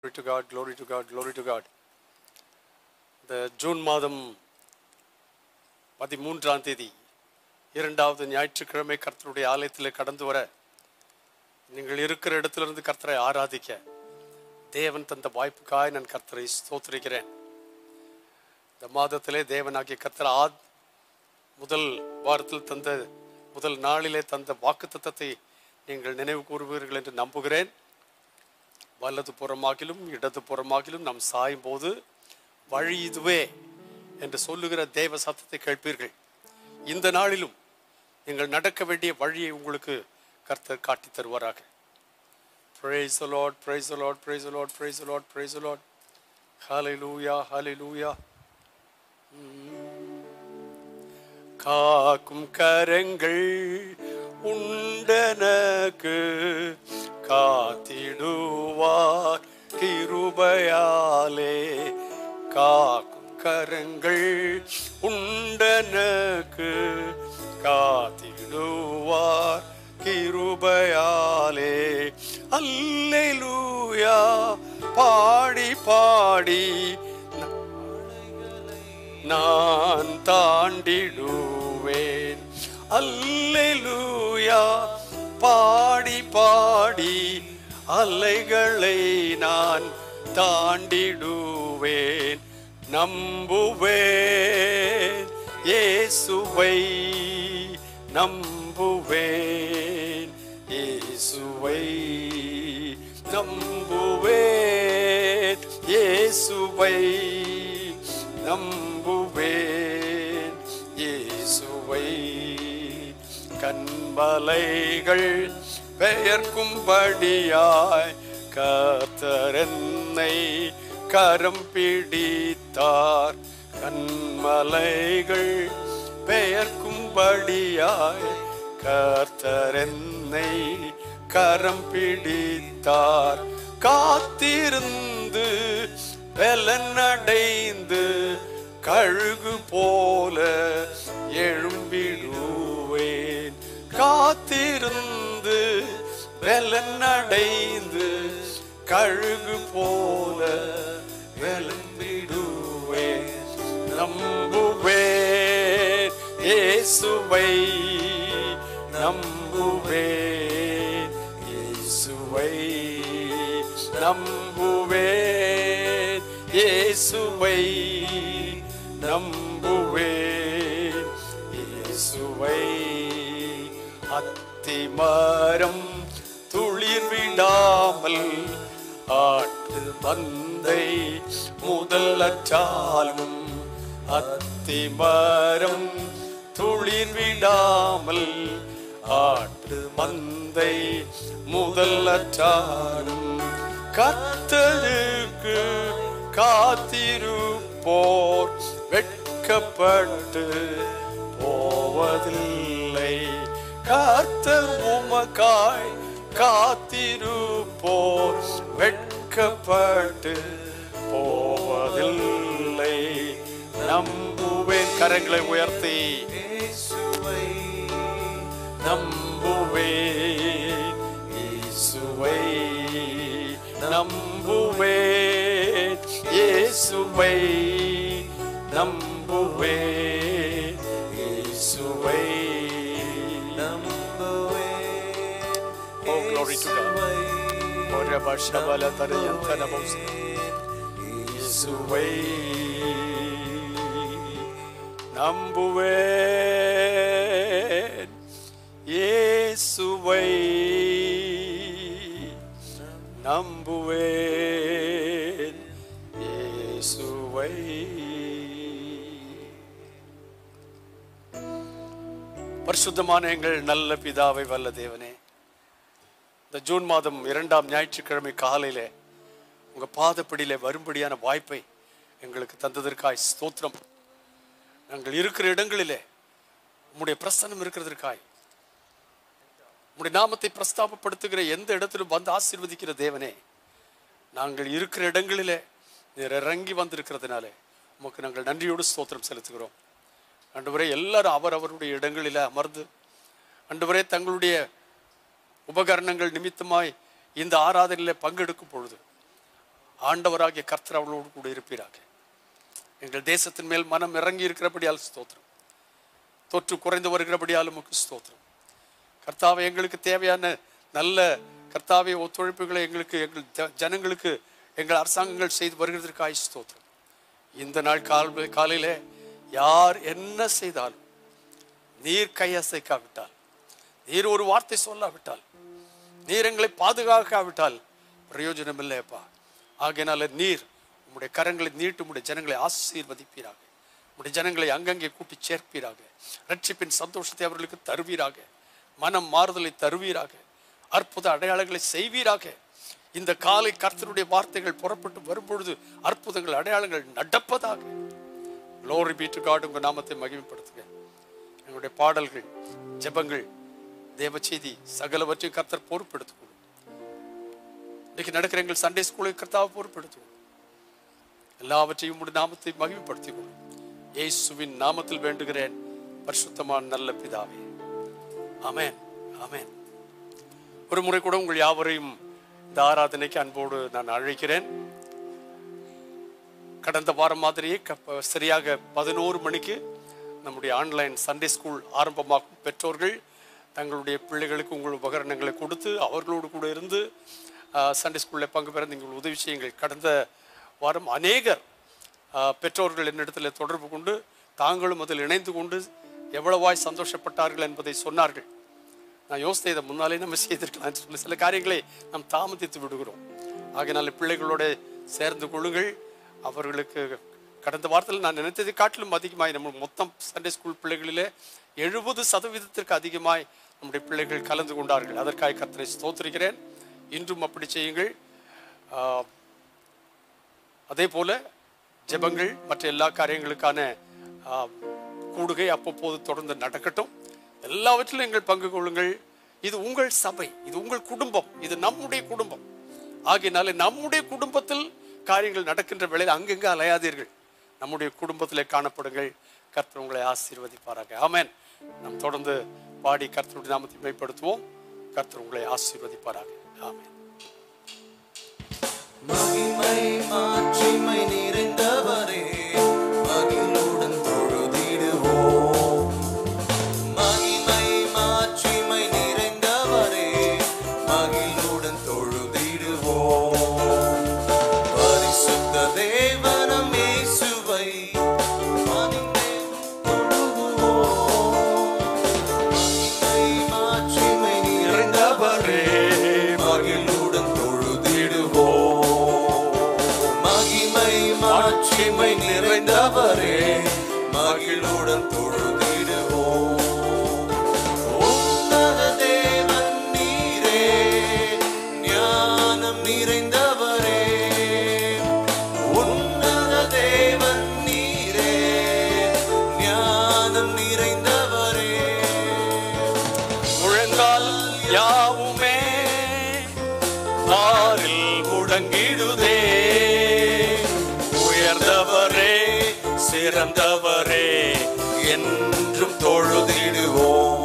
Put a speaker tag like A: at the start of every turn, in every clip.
A: Glory to God, glory to God, glory to God. இந்த June மாதம் பதிமூன்றாம் தேதி இரண்டாவது ஞாயிற்றுக்கிழமை கர்த்தருடைய ஆலயத்தில் கடந்து வர நீங்கள் இருக்கிற இடத்திலிருந்து கர்த்தரை ஆராதிக்க தேவன் தந்த வாய்ப்புக்காய் நான் கர்த்தரை ஸ்தோத்திரிக்கிறேன் இந்த மாதத்திலே தேவனாகிய கர்த்தர் ஆ முதல் வாரத்தில் தந்த முதல் நாளிலே தந்த வாக்குத்தத்தத்தை நீங்கள் நினைவு கூறுவீர்கள் என்று நம்புகிறேன் வலது புறமாகிலும் இடது புறமாகிலும் நாம் சாயும் போது வழி இதுவே என்று சொல்லுகிற தேவ சத்தத்தை கேட்பீர்கள் இந்த நாளிலும் நீங்கள் நடக்க வேண்டிய வழியை உங்களுக்கு கர்த்தர் காட்டி தருவாராக Praise the Lord, praise the Lord, praise the Lord, praise the Lord, praise the Lord. Hallelujah, hallelujah. காக்கும் கரங்கள் உண்டனக்கு காத்திடுவார் கிருபையாலே காக்கும் கரங்கள் உண்டனக்கு காத்திடுவார் கிருபையாலே அல்லேலூயா பாடி பாடி நான் தாண்டிடுவேன் அல்லேலூயா பாடி பாடி அலைகளை நான் தாண்டிடுவேன் நம்புவேன் இயேசுவை நம்புவேன் இயேசுவை நம்புவேன் இயேசுவை நம்புவேன் இயேசுவை கண்பலைகள் பெயர்க்கும்படியாய் கர்த்தரென்னை கரம் பிடித்தார் கண்மலைகள் பெயர்க்கும்படியாய் கர்த்தரென்னை கரம் பிடித்தார் காத்திருந்து வெலனடைந்து கழுகு போல எழும்பிடுவேன் காத்திருந்து வெலனடைந்து கழுகு போல எழும்பிடுவேன் நம்புவேன் இயேசுவை நம்புவேன் இயேசுவை நம்புவேன் இயேசுவை நம்புவேன் இயேசுவை அத்திமரம் துளிர் விடாமல் ஆட்டு மந்தை முதல் அச்சாலும் அத்திமரம் துளிர் விடாமல் ஆட்டு மந்தை முதல் அச்சாலும் கத்தருக்கு காத்திருப்போர் வெட்கப்பட்டு போவதில்லை கர்த்தர் உமக்காய் காத்திருப்போர் வெட்கப்பட்டு போவதில்லை நம்புவேன் கரங்களை உயர்த்தி நம்புவேன் இயேசுவை நம்புவேன் இயேசுவை நம்புவேன் இயேசுவை Oh, glory to God. Ora bashabala tarayantana mose. இயேசுவை நம்புவேன் இயேசுவை நம்புவேன் இயேசுவை பரிசுத்தமான எங்கள் நல்ல பிதாவை வல்ல தேவனே இந்த ஜூன் மாதம் இரண்டாம் ஞாயிற்றுக்கிழமை காலையிலே உங்க பாதப்படியிலே வரும்படியான வாய்ப்பை எங்களுக்கு தந்ததற்காய் ஸ்தோத்திரம் நாங்கள் இருக்கிற இடங்களிலே உம்முடைய பிரசன்னம் இருக்கிறதற்காய் உம்முடைய நாமத்தை பிரஸ்தாபப்படுத்துகிற எந்த இடத்திலும் வந்து ஆசீர்வதிக்கிற தேவனே நாங்கள் இருக்கிற இடங்களிலே நீர் இறங்கி வந்திருக்கிறதுனாலே உமக்கு நாங்கள் நன்றியோடு ஸ்தோத்திரம் செலுத்துகிறோம் அன்றுவரே எல்லாரும் அவரவருடைய இடங்களில் அமர்ந்து அன்றுவரே தங்களுடைய உபகரணங்கள் நிமித்தமாய் இந்த ஆராதனையில் பங்கெடுக்கும் பொழுது ஆண்டவராகிய கர்த்தர் அவளோடு கூட இருப்பீராக எங்கள் தேசத்தின் மேல் மனம் இறங்கி இருக்கிறபடியால் ஸ்தோத்திரம் தொற்று குறைந்து வருகிறபடியால் உமக்கு ஸ்தோத்திரம் கர்த்தாவை எங்களுக்கு தேவையான நல்ல கர்த்தாவை ஒத்துழைப்புகளை எங்களுக்கு எங்கள் ஜ- ஜனங்களுக்கு எங்கள் அரசாங்கங்கள் செய்து வருகிறதற்காக ஸ்தோத்திரம் இந்த நாள் கால் காலையில யார் என்ன செய்தாலும் நீர் கையசைக்காவிட்டால் நீர் ஒரு வார்த்தை சொல்லாவிட்டால் நீர் எங்களை பாதுகாக்காவிட்டால் பிரயோஜனம் இல்லையப்பா ஆகையினால நீர் உம்முடைய கரங்களை நீட்டு உம்முடைய ஜனங்களை ஆசீர்வதிப்பீராக உம்முடைய ஜனங்களை அங்கங்கே கூட்டி சேர்ப்பீராக ரட்சிப்பின் சந்தோஷத்தை அவர்களுக்கு தருவீராக மனம் மாறுதலை தருவீராக அற்புத அடையாளங்களை செய்வீராக இந்த காலை கர்த்தருடைய வார்த்தைகள் புறப்பட்டு வரும்பொழுது அற்புதங்கள் அடையாளங்கள் நடப்பதாக லோரி பீட்டு காடு உங்க நாமத்தை மகிமைப்படுத்துங்க எங்களுடைய பாடல்கள் ஜெபங்கள் தேவ செய்தி சகலவற்றையும் கர்த்தர் பொறுப்பெடுத்துக்கொள்ளும் இன்னைக்கு நடக்கிற எங்கள் சண்டே ஸ்கூலை கர்த்தாவை பொறுப்பெடுத்துக்கொள்ளும் எல்லாவற்றையும் உம்முடைய நாமத்தை மகிமைப்படுத்திக் கொள்ளும் இயேசுவின் நாமத்தில் வேண்டுகிறேன் பரிசுத்தமான நல்ல பிதாவே ஆமென் ஆமென் ஒரு முறை கூட உங்கள் யாவரையும் இந்த ஆராதனைக்கு அன்போடு நான் அழைக்கிறேன் கடந்த வாரம் மாதிரியே க- சரியாக பதினோரு மணிக்கு நம்முடைய ஆன்லைன் சண்டே ஸ்கூல் ஆரம்பமாகும் பெற்றோர்கள் தங்களுடைய பிள்ளைகளுக்கு உங்கள் உபகரணங்களை கொடுத்து அவர்களோடு கூட இருந்து ஆஹ், சண்டே ஸ்கூலில் பங்கு பெற நீங்கள் உதவி செய்யுங்கள் கடந்த வாரம் அநேகர் ஆஹ், பெற்றோர்கள் என்னிடத்தில் தொடர்பு கொண்டு தாங்களும் அதில் இணைந்து கொண்டு எவ்வளவாய் சந்தோஷப்பட்டார்கள் என்பதை சொன்னார்கள் நான் யோசித்தேன் இதை முன்னாலே நம்ம செய்திருக்கலாம் சொல்லி சில காரியங்களை நாம் தாமதித்து விடுகிறோம் ஆகையினால பிள்ளைகளோட சேர்ந்து கொள்ளுங்கள் அவர்களுக்கு கடந்த வாரத்தில் நான் நினைத்ததை காட்டிலும் அதிகமாய் நம்ம மொத்தம் சண்டே ஸ்கூல் பிள்ளைகளிலே எழுபது சதவீதத்திற்கு அதிகமாய் நம்முடைய பிள்ளைகள் கலந்து கொண்டார்கள் அதற்காக கர்த்தரை ஸ்தோத்திரிக்கிறேன் இன்றும் அப்படி செய்யுங்கள் ஆஹ், அதே போல ஜெபங்கள் மற்ற எல்லா காரியங்களுக்கான ஆ, கூடுகை அப்பப்போது தொடர்ந்து நடக்கட்டும் எல்லாவற்றிலும் எங்கள் பங்கு கொள்ளுங்கள் இது உங்கள் சபை இது உங்கள் குடும்பம் இது நம்முடைய குடும்பம் ஆகையினாலே நம்முடைய குடும்பத்தில் காரியங்கள் நடக்கின்ற வேளையில் அங்கெங்கே அலையாதீர்கள் நம்முடைய குடும்பத்திலே காணப்படுங்கள் கர்த்தர் உங்களை ஆசீர்வதிப்பாராக ஆமென் நாம் தொடர்ந்து பாடி கர்த்தருடைய நாமத்தை மேம்படுத்துவோம் கர்த்தர் உங்களை ஆசீர்வதிப்பாராக ஆமென்
B: மகிமை மாட்சிமை நிறைந்தவரே மகிழுடன் தொழுதிடுவோம் மகிமை மாட்சிமை நிறைந்தவரே மகிழுடன் தொழுதிடுவோம் பரிசுத்த தேவனம் இயேசுவை மகிமை தொழுகுவோம் மகிமை மாட்சிமை நிறைந்தவரே மகிழுடன் தொழுதிடுவோம் மகிமை மாட்சிமை நிறைந்தவரே மகிழுடன் தொழுதிடுவோம் உன்னத தேவன் நீரே ஞானம் நிறைந்தவரே உன்னத தேவன் நீரே ஞானம் நிறைந்தவரே
A: முழங்கால் யாவுமே ஆறில் முடங்கிடுதே உயர்ந்தவரே சிறந்தவரே என்றும் தொழுதிடுவோம்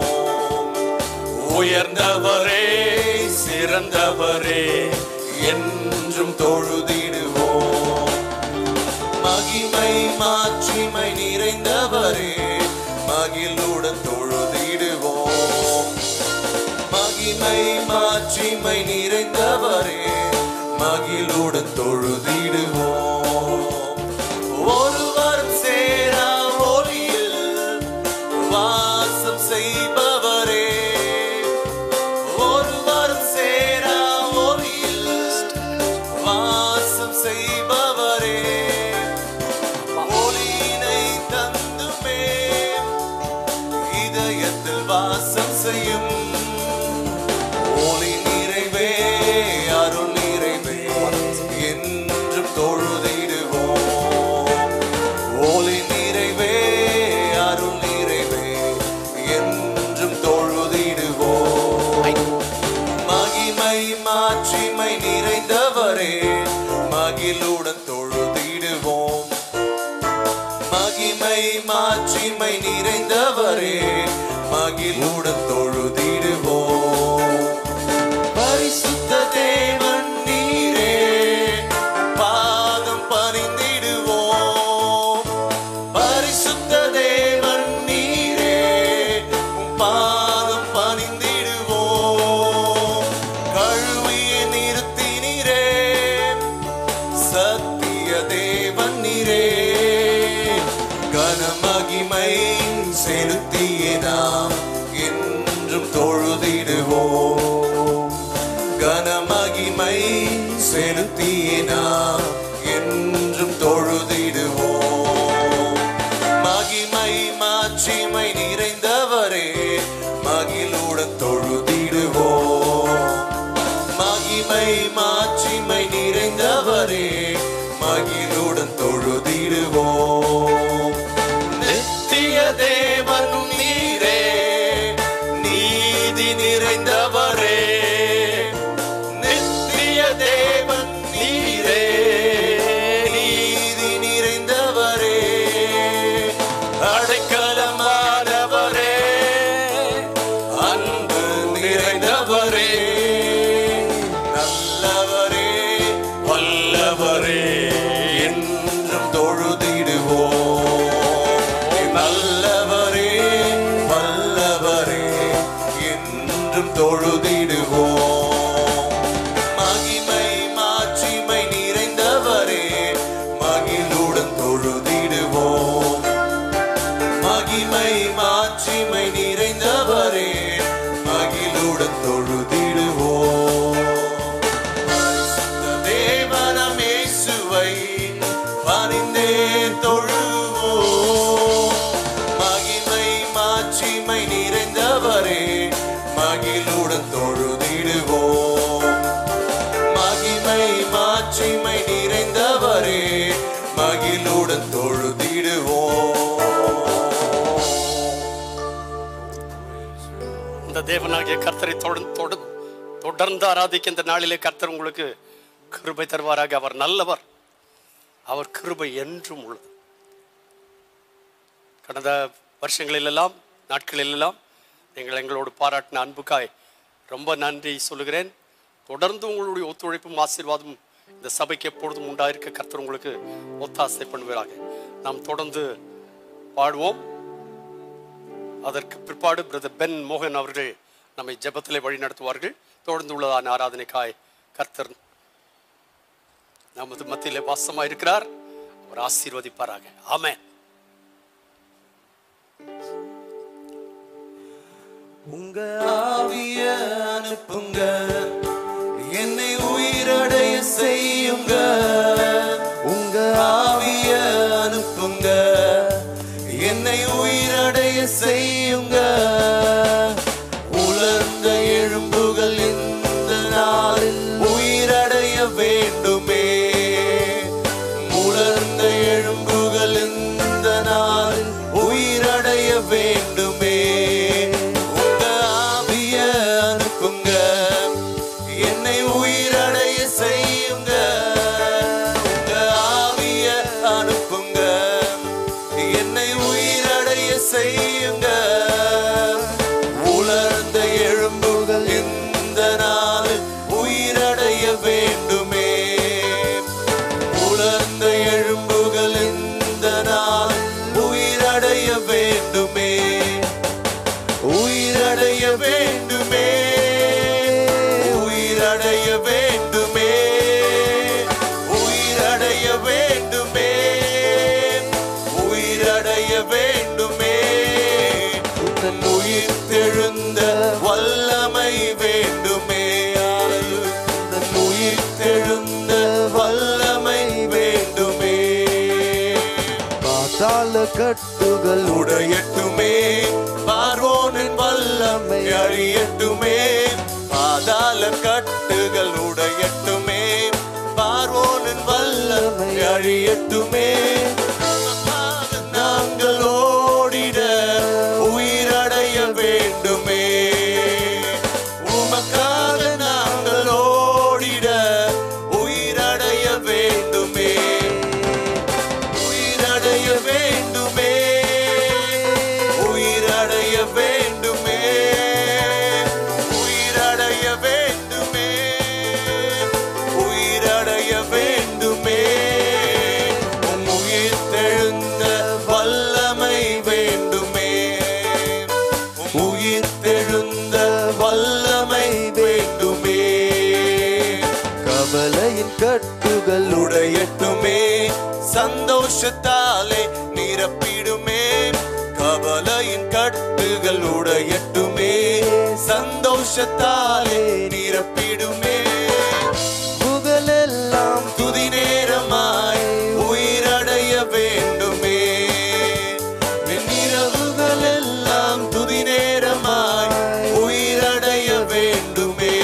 A: உயர்ந்தவரே சிறந்தவரே என்றும் தொழுதிடுவோம்
B: மகிமை மாட்சிமை நிறைந்தவரே மகிழுடன் தொழுதிடுவோம் மகிமை மாட்சிமை நிறைந்தவரே மகிழுடன் தொழுதிடுவோம் ஒருவரும் சேரா ஒளியில் வாசம் செய்பவரே ஒருவரும் சேரா ஒளியில் வாசம் செய்பவரே ஒளியினை தந்துமே இதயத்தில் வாசம் செய்யும் ஒளி நிறைவே அருள் நிறைவே என்றும் தொழுதிடுவோம் ஒளி நிறைவே அருள் நிறைவே என்றும் தொழுதிடுவோம் மகிமை மாட்சிமை நிறைந்தவரே மகிழுடன் தொழுதிடுவோம் மகிமை மாட்சிமை நிறைந்தவரே மகிழுடன் தொழுதிடுவோம் பரிசுத்த தேவன் நீரே தேவன் நீரே கனமகிமை செலுத்தியே நாம் என்றும் தொழுதிடுவோம் கனமகிமை செலுத்தியே நாம் என்றும் தொழுதிடுவோம் மகிமை மாட்சிமை நிறைந்தவரே மகிழுடன் தொழுதிடுவோம் மகிமை மாட்சிமை நிறைந்தவரே மகிழுடன் தொழுதிடுவோம் நித்திய தேவனும் நீரே நீதி நிறைந்தவரே நித்திய தேவன் நீரே நீதி நிறைந்தவரே அடைக்கலமானவரே அன்பு நிறைந்தவரே நல்லவரே வல்லவரே என்றும் தொழுதிடுவோம் நல்லவரே வல்லவரே என்றும் தொழுதிடுவோம் மகிமை மாட்சிமை நிறைந்தவரே மகிழுடன் தொழுதிடுவோம் மகிமை மாட்சிமை நிறைந்தவரே மகிழுடன் தொழுதிடுவோம் பரிசுத்த தேவனம் இயேசுவை பணிந்தே தொழுவோம் மகிமை மாட்சிமை நிறைந்தவரே மகிழுடன் தொழுதிடுவோம் மகிமை மாட்சிமை நிறைந்தவரே மகிழுடன் தொழுதிடுவோம்
A: இந்த தேவனாகிய கர்த்தரை தொடர்ந்து தொட- தொடர்ந்து ஆராதிக்க இந்த நாளிலே கர்த்தர் உங்களுக்கு கிருபை தருவாராக அவர் நல்லவர் அவர் கிருபை என்றும் உள்ளது கடந்த வருஷங்களிலெல்லாம் நாட்களிலெல்லாம் நீங்கள் எங்களோடு பாராட்டின அன்புக்காய் ரொம்ப நன்றி சொல்லுகிறேன் தொடர்ந்து உங்களுடைய ஒத்துழைப்பும் ஆசீர்வாதமும் இந்த சபைக்கு எப்பொழுதும் உண்டாயிருக்க கர்த்தர் உங்களுக்கு ஒத்தாசை பண்ணுவீராக நாம் தொடர்ந்து பாடுவோம் அதற்கு பிற்பாடு பிரதர் பென் மோகன் அவர்கள் நம்மை ஜெபத்திலே வழி நடத்துவார்கள் தொடர்ந்து உள்ளதான ஆராதனைக்காய் கர்த்தர் நமது மத்தியிலே வாசமாக இருக்கிறார் அவர் ஆசீர்வதிப்பாராக ஆமென்
B: உங்க ஆவிய அனுப்புங்க என்னை உயிரடைய செய்யுங்க உங்க ஆவிய அனுப்புங்க என்னை உயிரடைய செய்யுங்க உலர்ந்த எழும்புகள் இந்த நாளில் உயிரடைய வேண்டுமே உலர்ந்த எழும்புகள் இந்த நாளில் உயிரடைய வேண்டுமே உங்க ஆவிய அனுப்புங்க என்னை உயிரடைய செய்யுங்க உங்க ஆவிய அனுப்புங்க என்னை உயிரடைய செய்யுங்க உலர்ந்த எழும்புகள் இந்த நாள் உயிரடைய வேண்டுமே உலர்ந்த எழும்புகள் இந்த நாள் உயிரடைய வேண்டுமே உயிரடைய வேண்டுமே உயிரடைய வேண்டுமே உயிரடைய வேண்டுமே உயிரடைய வேண்டுமே உன் உயிர் தெழுந்த வல்லமை வேண்டுமே உன் உயிர் தெழுந்த வல்லமை வேண்டுமே
C: பாதாள கட்டுகள்
B: உடையட்டுமே பார்வோனின் வல்லமை அழியட்டுமே பாதாள கட்டுகள் உடையட்டுமே பார்வோனின் வல்லமை அழியட்டுமே நாங்கள் ஓடிட உயிரடைய வேண்டுமே உமக்காக நாங்கள் ஓடிட உயிரடைய வேண்டுமே உயிரடைய வேண்டுமே உயிரடைய வேண்டுமே உயிரடைய வேண்டுமே உயிரடைய வேண்டுமே உம் உயிர் தெழுந்த வல்லமை வேண்டுமே உம் உயிர் தெழுந்த வல்லமை வேண்டுமே
C: கவலையின் கட்டுகள்
B: உடையட்டுமே சந்தோஷத்தாலே நிரப்பிடுமே கவலையின் கட்டுகள் உடையட்டுமே சந்தோஷத்தாலே நிரப்பிடுமே
C: புகழெல்லாம்
B: துதி நேரமாய் உயிரடைய வேண்டுமே வெண்ணிரவுகள் எல்லாம் துதி நேரமாய் உயிரடைய வேண்டுமே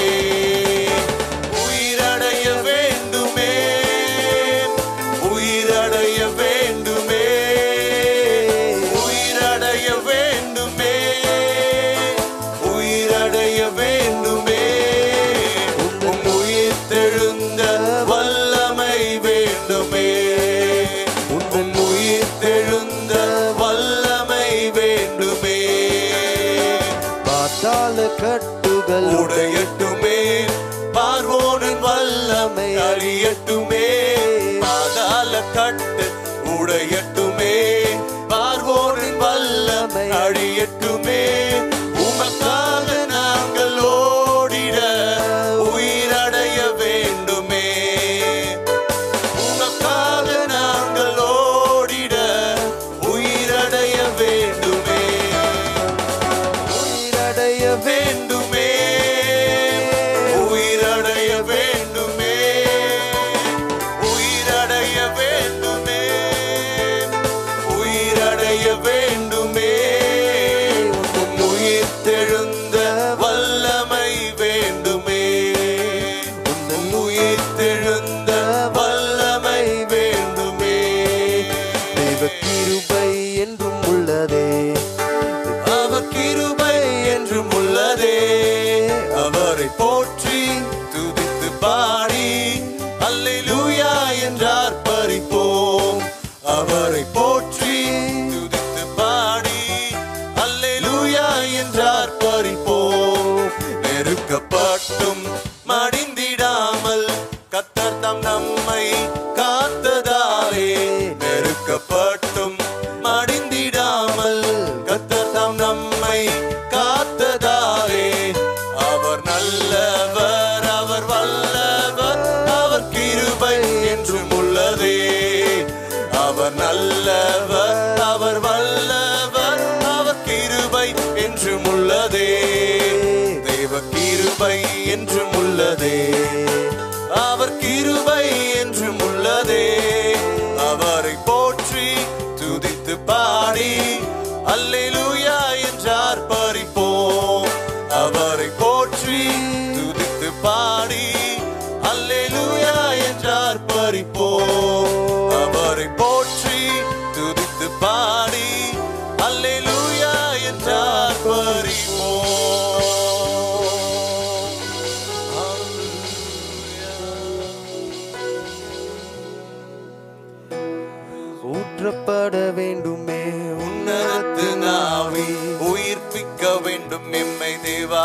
B: உயிரடைய வேண்டுமே உயிரடைய வேண்டுமே உயிரடைய வேண்டுமே உயிரடைய வேண்டுமே உம் உயிர் தெழுந்த வல்லமை வேண்டுமே உம் உயிர் தெழுந்த வல்லமை வேண்டுமே
C: பாத்தாள கட்டுகள்
B: உடையட்டுமே பார்வோனின் வல்லமை அழியட்டுமே பாதாள கட்டு உடையட்டுமே பார்வோனின் வல்லமை அழியட்டுமே உமக்காக நாங்கள் ஓடிட உயிரடைய வேண்டுமே உமக்காக நாங்கள் ஓடிட உயிரடைய வேண்டுமே
C: உயிரடைய
B: வேண்டுமே உயிரடைய வேண்டுமே உயிரடைய வேண்டுமே உயிரடைய வேண்டுமே உம் உயிர் தெழுந்த வல்லமை வேண்டுமே உம் உயிர் தெழுந்த வல்லமை வேண்டுமே
C: தெய்வ கிருபை என்றும் உள்ளதே
B: அவர் கிருபை என்றும் உள்ளதே அவரை போற்றி துதித்து பாடி அல்லேலூயா என்றார் பறிப்போம் அவரை போற்றி துதித்து பாடி அல்லேலூயா என்றார் பறிப்போம் நெருக்கப்பட்டும் மடிந்திடாமல் கத்தர் தம் நம்மை காத்ததாலே நெருக்கப்பட்டும் மடிந்திடாமல் கத்தர் தம் நம்மை காத்ததாலே அவர் நல்லவர் அவர் வல்லவர் அவர் கிருபை என்றும் உள்ளதே அவர் நல்லவர் அவர் வல்லவர் அவர் கிருபை என்றும் உள்ளதே தேவ கிருபை என்றும் உள்ளதே அவர் கிருபை என்றும் உள்ளதே அவரை போற்றி துதித்து பாடி அல்லேலூயா என்றார் பறிப்போம் அவரை போற்றி துதித்து பாடி அல்லேலூயா என்றார் பறிப்போம் அவரை போற்றி துதித்து பாடி அல்லேலூயா என்றார் பறிப்போம்
C: ஊற்றப்பட வேண்டுமே
B: உன்னதத்து நாவி உயிர்ப்பிக்க வேண்டும் எம்மை தேவா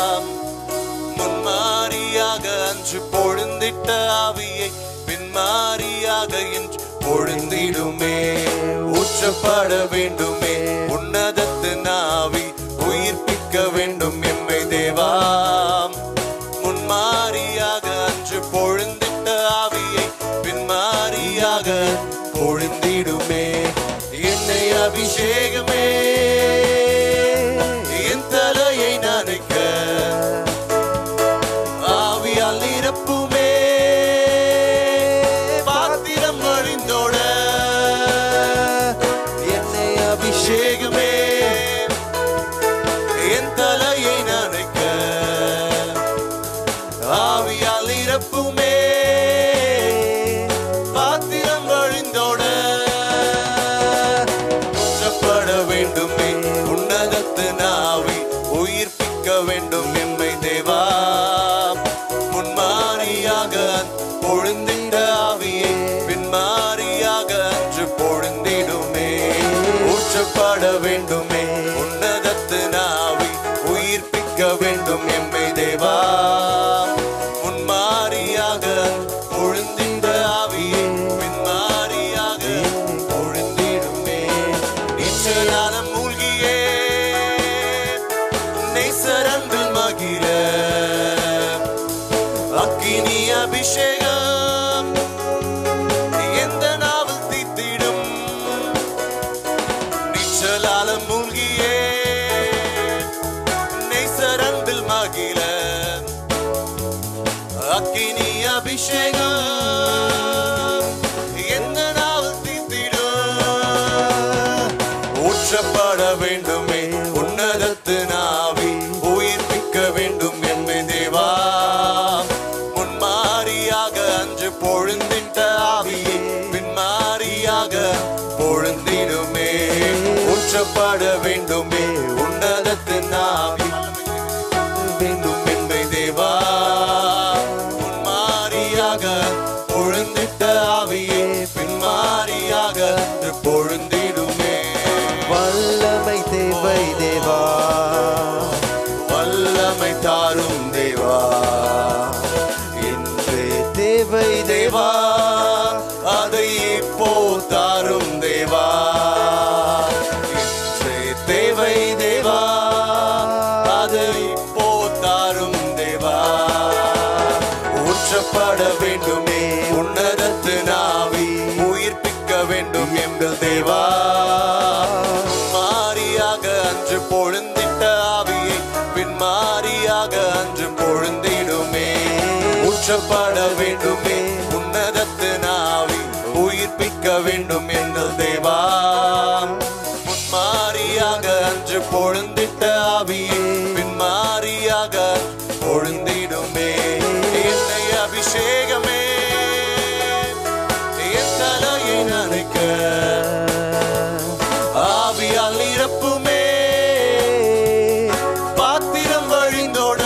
B: முன்மாரியாக அன்று பொழுந்திட்ட ஆவியை பின்மாரியாக இன்று பொழுந்திடுமே ஊற்றப்பட வேண்டுமே உன்னதத்து நாவி உயிர்ப்பிக்க வேண்டும் எம்மை தேவா முன்மாரியாக அன்று பொழுந்திட்ட ஆவியை பின்மாரியாக பொழுந்திடுமே என்னை அபிஷேகமே என் தலையை நனைக்க ஆவியால் நிரப்புமே பாத்திரம் அழிந்தோட
C: என்னை
B: அபிஷேகமே என் தலையை நனைக்க ஆவியால் நிரப்புமே பாத்திரம் வழிந்தோட ஊற்றப்பட வேண்டுமே உன்னதத்து நாவி உயிர்ப்பிக்க வேண்டும் எம்மை தேவா முன்மாரியாக பொழுந்திட்ட ஆவியை பின்மாரியாக அன்று பொழுந்திடுமே ஊற்றப்பட வேண்டுமே உன்னதத்து நாவி உயிர்ப்பிக்க வேண்டும் எம்மை தேவா முன்மாரியாக பொழுந்திட்ட ஆவியை பின்மாரியாக பொழுந்திடுமே நிச்சயானம் மூழ்கியே நேசரன்பில் மகிர அக்கினி அபிஷேகம் எந்த நாவல் தீ அபிஷேகம் எந்த நாவல் தீத்திடும் ஊற்றப்பட வேண்டுமே உன்னதத்து நாவி உயிர்ப்பிக்க வேண்டும் என்னை தேவா முன்மாரியாக அன்று பொழுந்திட்ட ஆவியை பின்மாரியாக பொழுந்திடுமே ஊற்றப்பட வேண்டுமே உன்னதத்து நாவி வேண்டும் என்பை தேவா முன்மாரியாக பொழுந்திட்ட ஆவியே பின்மாரியாக அன்று பொழுந்திடுமே
C: வல்லமை தேவை தேவா
B: வல்லமை தாரும் தேவா
C: இன்று தேவை
B: தேவா அதை இப்போ தாரும் தேவா இன்றே தேவை தேவா அதை இப்போ தாரும் தேவா ஊற்றப்பட வேண்டுமே உன்னதத்து நாவி உயிர்ப்பிக்க வேண்டும் எங்கள் தேவா மாறியாக அன்று பொழுந்திட்ட ஆவியை பின்மாரியாக அன்று பொழுந்திடுமே ஊற்றப்பட வேண்டுமே உன்னதத்து நாவி உயிர்ப்பிக்க வேண்டும் எங்கள் தேவா முன்மாரியாக அன்று பொழுந்திட்ட ஆவியை பின்மாரியாக பொழுந்திடுமே என்னை அபிஷேகமே என் தலையை நனைக்க ஆவியால் நிரப்புமே பாத்திரம் வழிந்தோட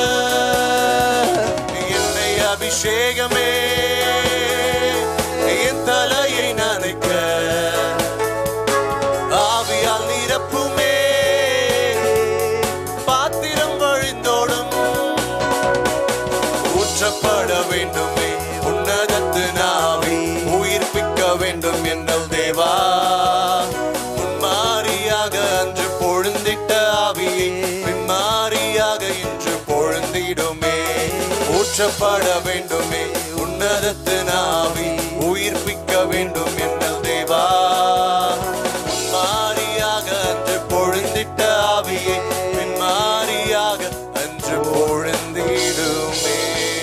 B: என்னை அபிஷேகமே என் தலையை நனைக்க ஆவியால் நிரப்புமே பாத்திரம் வழிந்தோடும் ஊற்றப்பட வேண்டுமே உன்னதத்து நாவி உயிர்ப்பிக்க வேண்டும் என்னல் தேவா முன்மாரியாக அன்று பொழுந்திட்ட ஆவியை பின்மாரியாக இன்று பொழுந்திடுமே ஊற்றப்பட வேண்டுமே உன்னதத்து நாவி உயிர்ப்பிக்க வேண்டும் என்னல் தேவா முன்மாரியாக அன்று பொழுந்திட்ட ஆவியை பின்மாரியாக அன்று பொழுந்திடுமே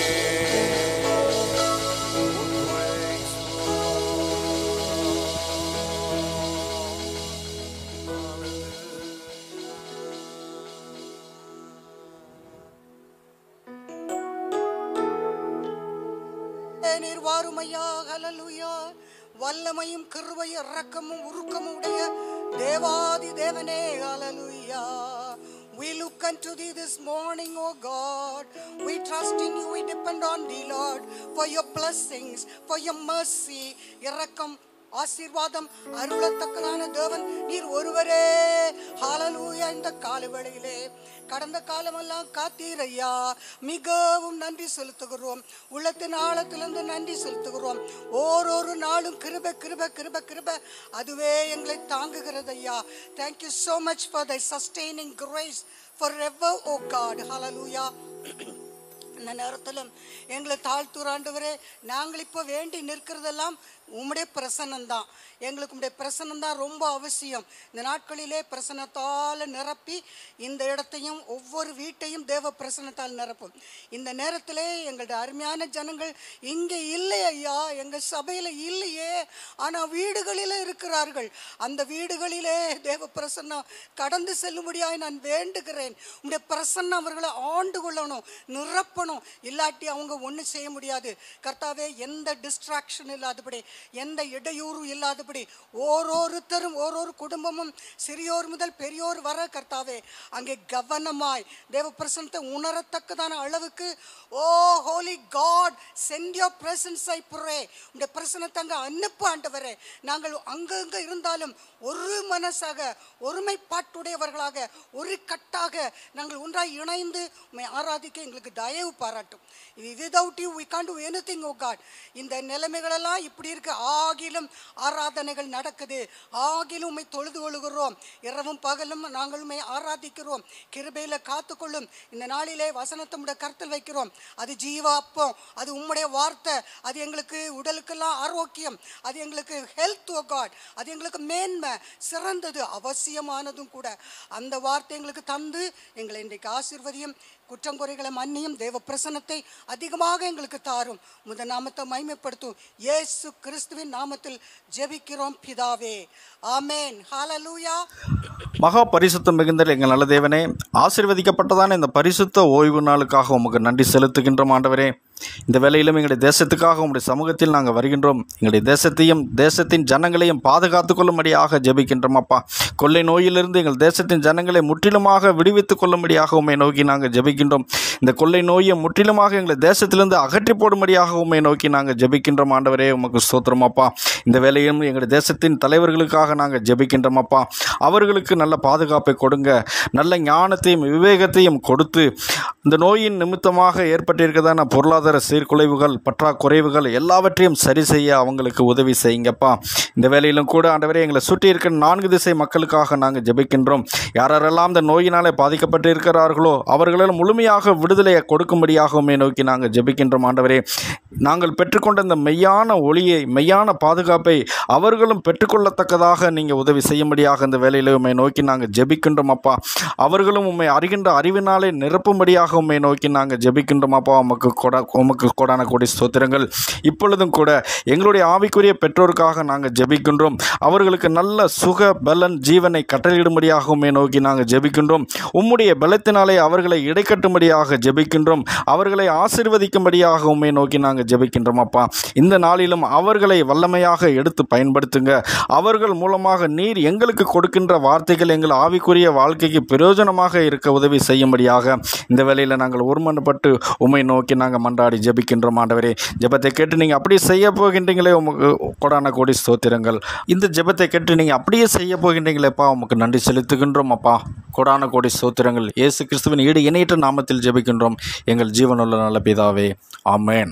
D: நீர் வாருமையா ஹalleluya வல்லமையும் கிருபையும் இரக்கமும் உருக்கமும் உடைய தேவாதி தேவனே ஹalleluya We look unto thee this morning, O God. We trust in you, we depend on thee, Lord, for your blessings, for your mercy, இரக்கம் ஆசீர்வாதம் அருளத்தக்கதான தேவன் நீர் ஒருவரே ஹalleluya இந்த காலவேளையிலே கடந்த காலமெல்லாம் காத்தீரையா மிகவும் நன்றி செலுத்துகிறோம் உள்ளத்தின் ஆழத்திலிருந்து நன்றி செலுத்துகிறோம் ஓரொரு நாளும் கிருப கிருப கிருப கிருப அதுவே எங்களை தாங்குகிறது ஐயா thank you so much for thy sustaining grace for ever O God ஹalleluya இந்த நேரத்திலும் எங்களை தாழ்த்துறாண்டவரே நாங்கள் இப்போ வேண்டி நிற்கிறதெல்லாம் உம்முடைய பிரசன்னம் தான் எங்களுக்கு உம்முடைய பிரசன்னம் தான் ரொம்ப அவசியம் இந்த நாட்களிலே பிரசன்னத்தால் நிரப்பி இந்த இடத்தையும் ஒவ்வொரு வீட்டையும் தேவ பிரசன்னத்தால் நிரப்பும் இந்த நேரத்திலே எங்களுடைய அருமையான ஜனங்கள் இங்கே இல்லை ஐயா எங்கள் சபையில் இல்லையே ஆனால் வீடுகளிலே இருக்கிறார்கள் அந்த வீடுகளிலே தேவ பிரசன்னம் கடந்து செல்லும்படியாய் நான் வேண்டுகிறேன் உம்முடைய பிரசன்னம் அவர்களை ஆண்டு கொள்ளணும் நிரப்பணும் இல்லாட்டி அவங்க ஒன்றும் செய்ய முடியாது கர்த்தாவே எந்த டிஸ்ட்ராக்ஷன் இல்லாதபடி எந்த இடையூறும் இல்லாதபடி ஓரோருத்தரும் ஓரொரு குடும்பமும் சிறியோர் முதல் பெரியோர் வர கர்த்தாவே அங்கே கவனமாய் தேவ பிரசனத்தை உணரத்தக்கதான அளவுக்கு O holy God send your presence I pray உடைய பிரசனத்தை அங்கே அனுப்பு ஆண்டவரே நாங்கள் அங்கங்க இருந்தாலும் ஒரு மனசாக ஒருமைப்பாட்டுடையவர்களாக ஒரு கட்டாக நாங்கள் ஒன்றாய் இணைந்து உம்மை ஆராதிக்க எங்களுக்கு தயவு பாராட்டும் without you we can do anything O God இந்த நிலைமைகளெல்லாம் இப்படி இருக்க இருக்கு ஆகிலும் ஆராதனைகள் நடக்குது ஆகிலும் உம்மை தொழுது கொள்கிறோம் இரவும் பகலும் நாங்கள் உம்மை ஆராதிக்கிறோம் கிருபையில காத்துக்கொள்ளும் இந்த நாளிலே வசனத்தை உம்முடைய கருத்தில் வைக்கிறோம் அது ஜீவ அப்பம் அது உம்முடைய வார்த்தை அது எங்களுக்கு உடலுக்கெல்லாம் ஆரோக்கியம் அது எங்களுக்கு ஹெல்த் ஓ காட் அது எங்களுக்கு மேன்மை சிறந்தது அவசியமானதும் கூட அந்த வார்த்தை எங்களுக்கு தந்து எங்களை இன்றைக்கு ஆசீர்வதியும் குற்றங்குறைகளை மன்னியும் தேவ பிரசன்னத்தை அதிகமாக எங்களுக்கு தாரும் முத நாமத்தை மைமைப்படுத்தும் இயேசு கிறிஸ்துவின் நாமத்தில் ஜெபிக்கிறோம் பிதாவே ஆமென் ஹalleluya
E: மகா பரிசுத்தம் மிகுந்த எங்கள் நல்ல தேவனே ஆசீர்வதிக்கப்பட்டதான இந்த பரிசுத்த ஓய்வு நாளுக்காக உமக்கு நன்றி செலுத்துகின்றோம் ஆண்டவரே இந்த வேளையிலும் எங்களுடைய தேசத்துக்காக உங்களுடைய சமூகத்தில் நாங்கள் வருகின்றோம் எங்களுடைய தேசத்தையும் தேசத்தின் ஜனங்களையும் பாதுகாத்துக் கொள்ளும்படியாக ஜெபிக்கின்றோம் அப்பா கொள்ளை நோயிலிருந்து எங்கள் தேசத்தின் ஜனங்களை முற்றிலுமாக விடுவித்துக் கொள்ளும்படியாக உண்மை நோக்கி நாங்கள் ஜெபிக்கின்றோம் இந்த கொள்ளை நோயை முற்றிலுமாக எங்களை தேசத்திலிருந்து அகற்றி போடும்படியாக உண்மை நோக்கி நாங்கள் ஜெபிக்கின்றோம் ஆண்டவரே உமக்கு ஸ்தோத்திரம் அப்பா இந்த வேளையிலும் எங்களுடைய தேசத்தின் தலைவர்களுக்காக நாங்கள் ஜெபிக்கின்றோம் அப்பா அவர்களுக்கு நல்ல பாதுகாப்பை கொடுங்க நல்ல ஞானத்தையும் விவேகத்தையும் கொடுத்து இந்த நோயின் நிமித்தமாக ஏற்பட்டிருக்கிறதான பொருளாதார சீர்குலைவுகள் பற்றாக்குறைவுகள் எல்லாவற்றையும் சரி செய்ய அவங்களுக்கு உதவி செய்யுங்கப்பா இந்த வேலையிலும் கூட ஆண்டவரே எங்களை சுற்றி இருக்கிற நான்கு திசை மக்களுக்காக நாங்கள் ஜெபிக்கின்றோம் யாரெல்லாம் இந்த நோயினாலே பாதிக்கப்பட்டு இருக்கிறார்களோ அவர்களால் முழுமையாக விடுதலையை கொடுக்கும்படியாகவுமே நோக்கி நாங்கள் ஜெபிக்கின்றோம் ஆண்டவரே நாங்கள் பெற்றுக்கொண்ட இந்த மெய்யான ஒளியை மெய்யான பாதுகாப்பை அவர்களும் பெற்றுக்கொள்ளத்தக்கதாக நீங்கள் உதவி செய்யும்படியாக இந்த வேலையில உண்மை நோக்கி நாங்கள் ஜெபிக்கின்றோம் அப்பா அவர்களும் உண்மை அறிகின்ற அறிவினாலே நிரப்பும்படியாக உண்மை நோக்கி நாங்கள் ஜெபிக்கின்றோம் அப்பா உமக்கு கொடா உமக்கு கொடான கோடி ஸ்தோத்திரங்கள் இப்பொழுதும் கூட எங்களுடைய ஆவிக்குரிய பெற்றோருக்காக நாங்கள் ஜெபிக்கின்றோம் அவர்களுக்கு நல்ல சுக பலன் ஜீவனை கட்டளையிடும்படியாக உண்மை நோக்கி நாங்கள் ஜெபிக்கின்றோம் உம்முடைய பலத்தினாலே அவர்களை இடைக்கட்டும்படியாக ஜெபிக்கின்றோம் அவர்களை ஆசிர்வதிக்கும்படியாக உண்மை நோக்கி நாங்கள் ஜெபிக்கின்றோம் அப்பா இந்த நாளிலும் அவர்களை வல்லமையாக எடுத்து பயன்படுத்துங்க அவர்கள் மூலமாக நீர் எங்களுக்கு கொடுக்கின்ற வார்த்தைகள் எங்கள் ஆவிக்குரிய வாழ்க்கைக்கு பிரயோஜனமாக இருக்க உதவி செய்யும்படியாக இந்த வேளையில் நாங்கள் ஒருமனப்பட்டு உம்மை நோக்கி நாங்கள் மன்றாடி ஜெபிக்கின்றோம் ஆண்டவரே ஜெபத்தை கேட்டு நீங்கள் அப்படியே செய்ய போகின்றீங்களே உமக்கு கொடான கோடி ஸ்தோத்திரங்கள் இந்த ஜெபத்தை கேட்டு நீங்கள் அப்படியே செய்ய போகின்றீங்களேப்பா உமக்கு நன்றி செலுத்துகின்றோம் அப்பா கொடான கோடி ஸ்தோத்திரங்கள் இயேசு கிறிஸ்துவின் ஈடு இணையற்ற நாமத்தில் ஜெபிக்கின்றோம் எங்கள் ஜீவனுள்ள நல்ல பிதாவே ஆமென்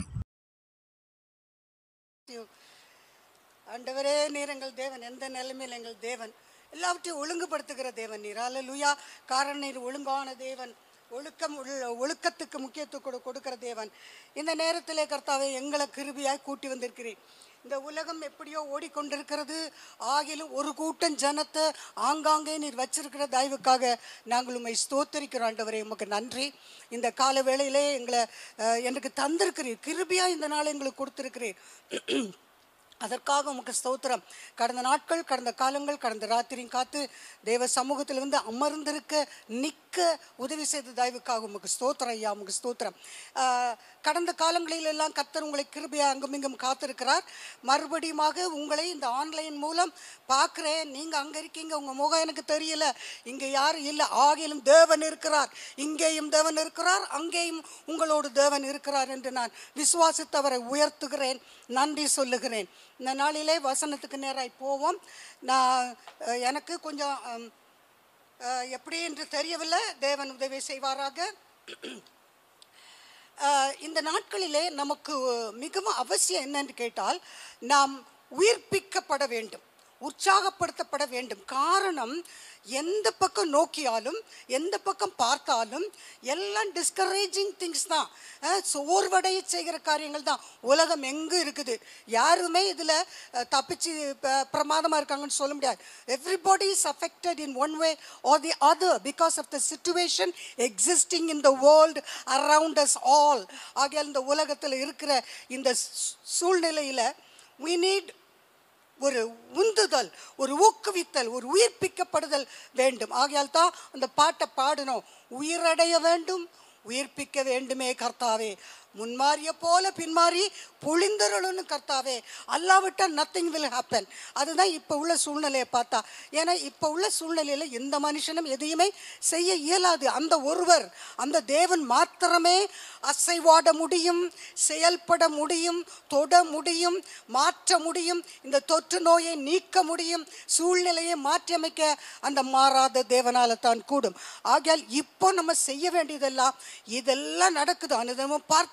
D: ஆண்டவரே நீர் எங்கள் தேவன் எந்த நிலைமையில் எங்கள் தேவன் எல்லாவற்றையும் ஒழுங்குபடுத்துகிற தேவன் நீர் அல்லேலூயா காரணம் நீர் ஒழுங்கான தேவன் ஒழுக்கம் உள்ள ஒழுக்கத்துக்கு முக்கியத்துவம் கொடு கொடுக்கிற தேவன் இந்த நேரத்திலே கர்த்தாவே எங்களை கிருபியாய் கூட்டி வந்திருக்கிறேன் இந்த உலகம் எப்படியோ ஓடிக்கொண்டிருக்கிறது ஆகிலும் ஒரு கூட்டம் ஜனத்தை ஆங்காங்கே நீர் வச்சிருக்கிற தயவுக்காக நாங்கள் உண்மை ஸ்தோத்தரிக்கிறோம் ஆண்டவரே உமக்கு நன்றி இந்த கால வேளையிலே எங்களை அஹ், எனக்கு தந்திருக்கிறீர் கிருபியா இந்த நாள் எங்களுக்கு கொடுத்திருக்கிறீர் அதற்காக உமக்கு ஸ்தோத்திரம் கடந்த நாட்கள் கடந்த காலங்கள் கடந்த ராத்திரியும் காத்து தேவ சமூகத்தில் வந்து அமர்ந்திருக்க நிற்க உதவி செய்த தயவுக்காக உமக்கு ஸ்தோத்திரம் ஐயா உமக்கு ஸ்தோத்திரம் ஆஹ், கடந்த காலங்களில் எல்லாம் கத்தர் உங்களை கிருபையா அங்கும் இங்கும் காத்திருக்கிறார் மறுபடியுமாக உங்களை இந்த ஆன்லைன் மூலம் பார்க்குறேன் நீங்கள் அங்கே இருக்கீங்க உங்கள் முகம் எனக்கு தெரியல இங்கே யாரும் இல்லை ஆகிலும் தேவன் இருக்கிறார் இங்கேயும் தேவன் இருக்கிறார் அங்கேயும் உங்களோடு தேவன் இருக்கிறார் என்று நான் விசுவாசித்தவரை உயர்த்துகிறேன் நன்றி சொல்லுகிறேன் இந்த நாளிலே வசனத்துக்கு நேராய் போவோம் நான் அஹ், எனக்கு கொஞ்சம் ஹம், அஹ், எப்படி என்று தெரியவில்லை தேவன் உதவி செய்வாராக அஹ், இந்த நாட்களிலே நமக்கு மிகவும் அவசியம் என்னன்னு கேட்டால் நாம் உயிர்ப்பிக்கப்பட வேண்டும் உற்சாகப்படுத்தப்பட வேண்டும் காரணம் எந்த பக்கம் நோக்கியாலும் எந்த பக்கம் பார்த்தாலும் எல்லாம் டிஸ்கரேஜிங் திங்ஸ் தான் அஹ், சோர்வடைய செய்கிற காரியங்கள் தான் உலகம் எங்கே இருக்குது யாருமே இதில் தப்பிச்சு ப- பிரமாதமா இருக்காங்கன்னு சொல்ல முடியாது everybody is affected in one way or the other because of the situation existing in the world around us all ஆகையால் இந்த உலகத்தில் இருக்கிற இந்த சூ- சூழ்நிலையில we need ஒரு உந்துதல் ஒரு ஊக்குவித்தல் ஒரு உயிர்ப்பிக்கப்படுதல் வேண்டும் ஆகையால் தான் அந்த பாட்டை பாடணும் உயிரடைய வேண்டும் உயிர்ப்பிக்க வேண்டுமே கர்த்தாவே முன்மாறிய போல பின்மாறி பொழிந்தருளுன்னு கர்த்தாவே அல்லாவிட்டால் நத்திங் வில் ஹேப்பன் அதுதான் இப்போ உள்ள சூழ்நிலையை பார்த்தா ஏன்னா இப்போ உள்ள சூழ்நிலையில் எந்த மனுஷனும் எதையுமே செய்ய இயலாது அந்த ஒருவர் அந்த தேவன் மாத்திரமே அசைவாட முடியும் செயல்பட முடியும் தொட முடியும் மாற்ற முடியும் இந்த தொற்று நோயை நீக்க முடியும் சூழ்நிலையை மாற்றியமைக்க அந்த மாறாத தேவனால தான் கூடும் ஆகையால் இப்போ நம்ம செய்ய வேண்டியதெல்லாம் இதெல்லாம் நடக்குது அனுதினமும் பார்க்கிறோம்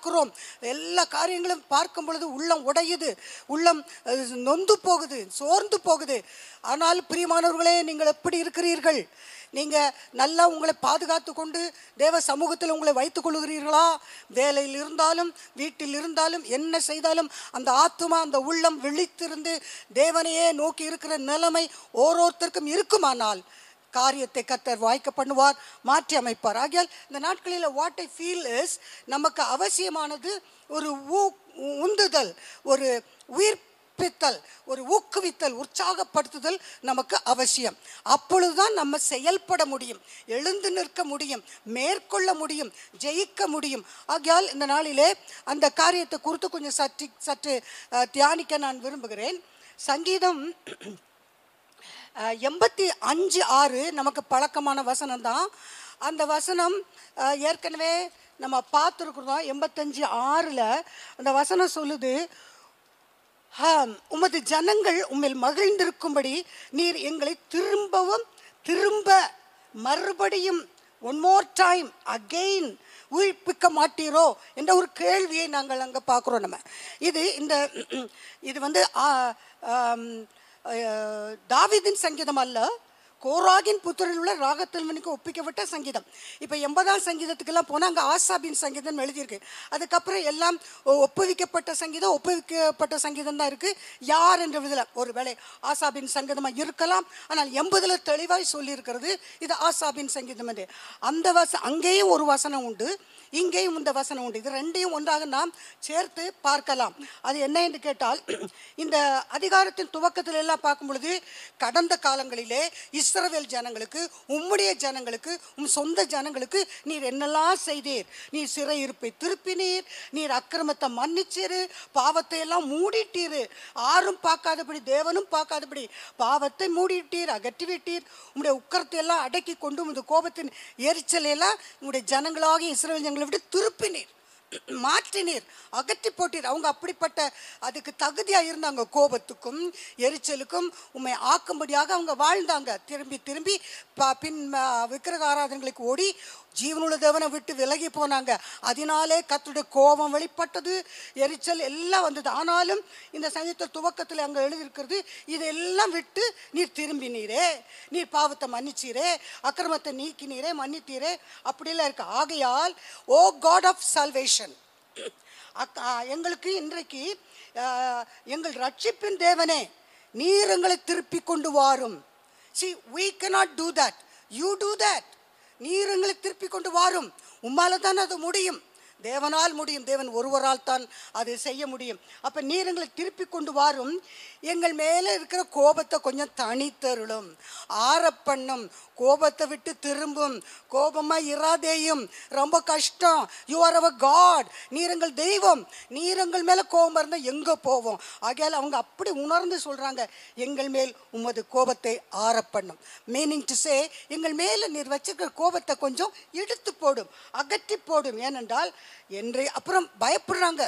D: பார்க்கிறோம் எல்லா காரியங்களும் பார்க்கும் பொழுது உள்ளம் உடையுது உள்ளம் அஹ், நொந்து போகுது சோர்ந்து போகுது ஆனால் பிரியமானவர்களே நீங்கள் எப்படி இருக்கிறீர்கள் நீங்க நல்லா உங்களை பாதுகாத்து கொண்டு தேவ சமூகத்தில் உங்களை வைத்துக் கொள்கிறீர்களா வேலையில் இருந்தாலும் வீட்டில் இருந்தாலும் என்ன செய்தாலும் அந்த ஆத்துமா அந்த உள்ளம் விழித்திருந்து தேவனையே நோக்கி இருக்கிற நிலைமை ஓரோருத்தருக்கும் இருக்குமானால் காரியத்தை கத்தர் வாய்க்க பண்ணுவார் மாற்றி அமைப்பார் ஆகையால் இந்த நாட்களில் வாட் ஐ ஃபீல் இஸ் நமக்கு அவசியமானது ஒரு ஊ உந்துதல் ஒரு உயிர்ப்பித்தல் ஒரு ஊக்குவித்தல் உற்சாகப்படுத்துதல் நமக்கு அவசியம் அப்பொழுதுதான் நம்ம செயல்பட முடியும் எழுந்து நிற்க முடியும் மேற்கொள்ள முடியும் ஜெயிக்க முடியும் ஆகையால் இந்த நாளிலே அந்த காரியத்தை குறித்து கொஞ்சம் சற்று சற்று அஹ், தியானிக்க நான் விரும்புகிறேன் சங்கீதம் அஹ், எண்பத்தி அஞ்சு ஆறு நமக்கு பழக்கமான வசனம் தான் அந்த வசனம் அஹ், ஏற்கனவே நம்ம பார்த்துருக்குறோம் எண்பத்தஞ்சு ஆறில் அந்த வசனம் சொல்லுது ஆம், உமது ஜனங்கள் உம்மில் மகிழ்ந்திருக்கும்படி நீர் எங்களை திரும்பவும் திரும்ப மறுபடியும் ஒன் மோர் டைம் அகெயின் உயிர்ப்பிக்க மாட்டீரோ என்ற ஒரு கேள்வியை நாங்கள் அங்கே பார்க்குறோம் நம்ம இது இந்த இது வந்து ஆ, ஆம், அஹ், தாவீதின் சங்கீதம் அல்ல கோராகின் புத்தரில் உள்ள ராகத்தல்மனுக்கு ஒப்பிக்கப்பட்ட சங்கீதம் இப்போ எண்பதாம் சங்கீதத்துக்கெல்லாம் போனால் அங்கே ஆசாபின் சங்கீதம் எழுதியிருக்கு அதுக்கப்புறம் எல்லாம் ஒ- ஒப்புவிக்கப்பட்ட சங்கீதம் ஒப்புவிக்கப்பட்ட சங்கீதம் தான் இருக்குது யார் என்ற விதில் ஒரு வேளை ஆசாபின் சங்கீதமாக இருக்கலாம் ஆனால் எண்பதில் தெளிவாய் சொல்லியிருக்கிறது இது ஆசாபின் சங்கீதம் என்று அந்த வச அங்கேயும் ஒரு வசனம் உண்டு இங்கேயும் இந்த வசனம் உண்டு இது ரெண்டையும் ஒன்றாக நாம் சேர்த்து பார்க்கலாம் அது என்ன என்று கேட்டால் இந்த அதிகாரத்தின் துவக்கத்தில் எல்லாம் பார்க்கும் பொழுது கடந்த காலங்களிலே இஸ்ரவேல் ஜனங்களுக்கு உம்முடைய ஜனங்களுக்கு உம் சொந்த ஜனங்களுக்கு நீர் என்னெல்லாம் செய்தீர் நீர் சிறையிருப்பை திருப்பினீர் நீர் அக்கிரமத்தை மன்னிச்சீரு பாவத்தை எல்லாம் மூடிட்டீர் ஆரும் பார்க்காதபடி தேவனும் பார்க்காதபடி பாவத்தை மூடிட்டீர் அகற்றிவிட்டீர் உம்முடைய உக்கரத்தை எல்லாம் அடக்கி கொண்டு உமது கோபத்தின் எரிச்சலை எல்லாம் உம்முடைய ஜனங்களாகிய இஸ்ரவேல் ஜனங்களை விட்டு திருப்பினீர் மாற்றினீர் அகற்றி போட்டீர் அவங்க அப்படிப்பட்ட அதுக்கு தகுதியாக இருந்தாங்க கோபத்துக்கும் எரிச்சலுக்கும் உண்மை ஆக்கும்படியாக அவங்க வாழ்ந்தாங்க திரும்பி திரும்பி ப- பின் ம, விக்கிரக ஆராதனைகளுக்கு ஓடி ஜீவனுள்ள தேவனை விட்டு விலகி போனாங்க அதனாலே கர்த்தருடைய கோபம் வெளிப்பட்டது எரிச்சல் எல்லாம் வந்தது ஆனாலும் இந்த சங்கீத துவக்கத்தில் அங்கே எழுதியிருக்கிறது இதெல்லாம் விட்டு நீர் திரும்பினீரே நீர் பாவத்தை மன்னிச்சீரே அக்கிரமத்தை நீக்கினீரே மன்னித்தீரே அப்படியெல்லாம் இருக்கு ஆகையால் ஓ காட் ஆஃப் சல்வேஷன் அக்கா எங்களுக்கு இன்றைக்கு ஆஹ், எங்கள் ரட்சிப்பின் தேவனே நீர் எங்களை திருப்பி கொண்டு வாரும் see we cannot do that you do that நீர் எங்களை திருப்பி கொண்டு வாரும் உம்மால தான் அது முடியும் தேவனால் முடியும் தேவன் ஒருவரால் தான் அதை செய்ய முடியும் அப்ப நீர் எங்களை திருப்பி கொண்டு வாரும் எங்கள் மேலே இருக்கிற கோபத்தை கொஞ்சம் தனித்தருளும் ஆறப்பண்ணும் கோபத்தை விட்டு திரும்பும் கோபமா இராதேயும் ரொம்ப கஷ்டம் யூ ஆர் அவர் காட் நீர் எங்கள் தெய்வம் நீர் எங்கள் மேல கோபம் இருந்தால் எங்க போவோம் ஆகையால் அவங்க அப்படி உணர்ந்து சொல்றாங்க எங்கள் மேல் உமது கோபத்தை ஆறப்பண்ணும் மீனிங் டு சே எங்கள் மேல நீர் வச்சிருக்கிற கோபத்தை கொஞ்சம் எடுத்து போடும் அகற்றி போடும் ஏனென்றால் என்று அப்புறம் பயப்படுறாங்க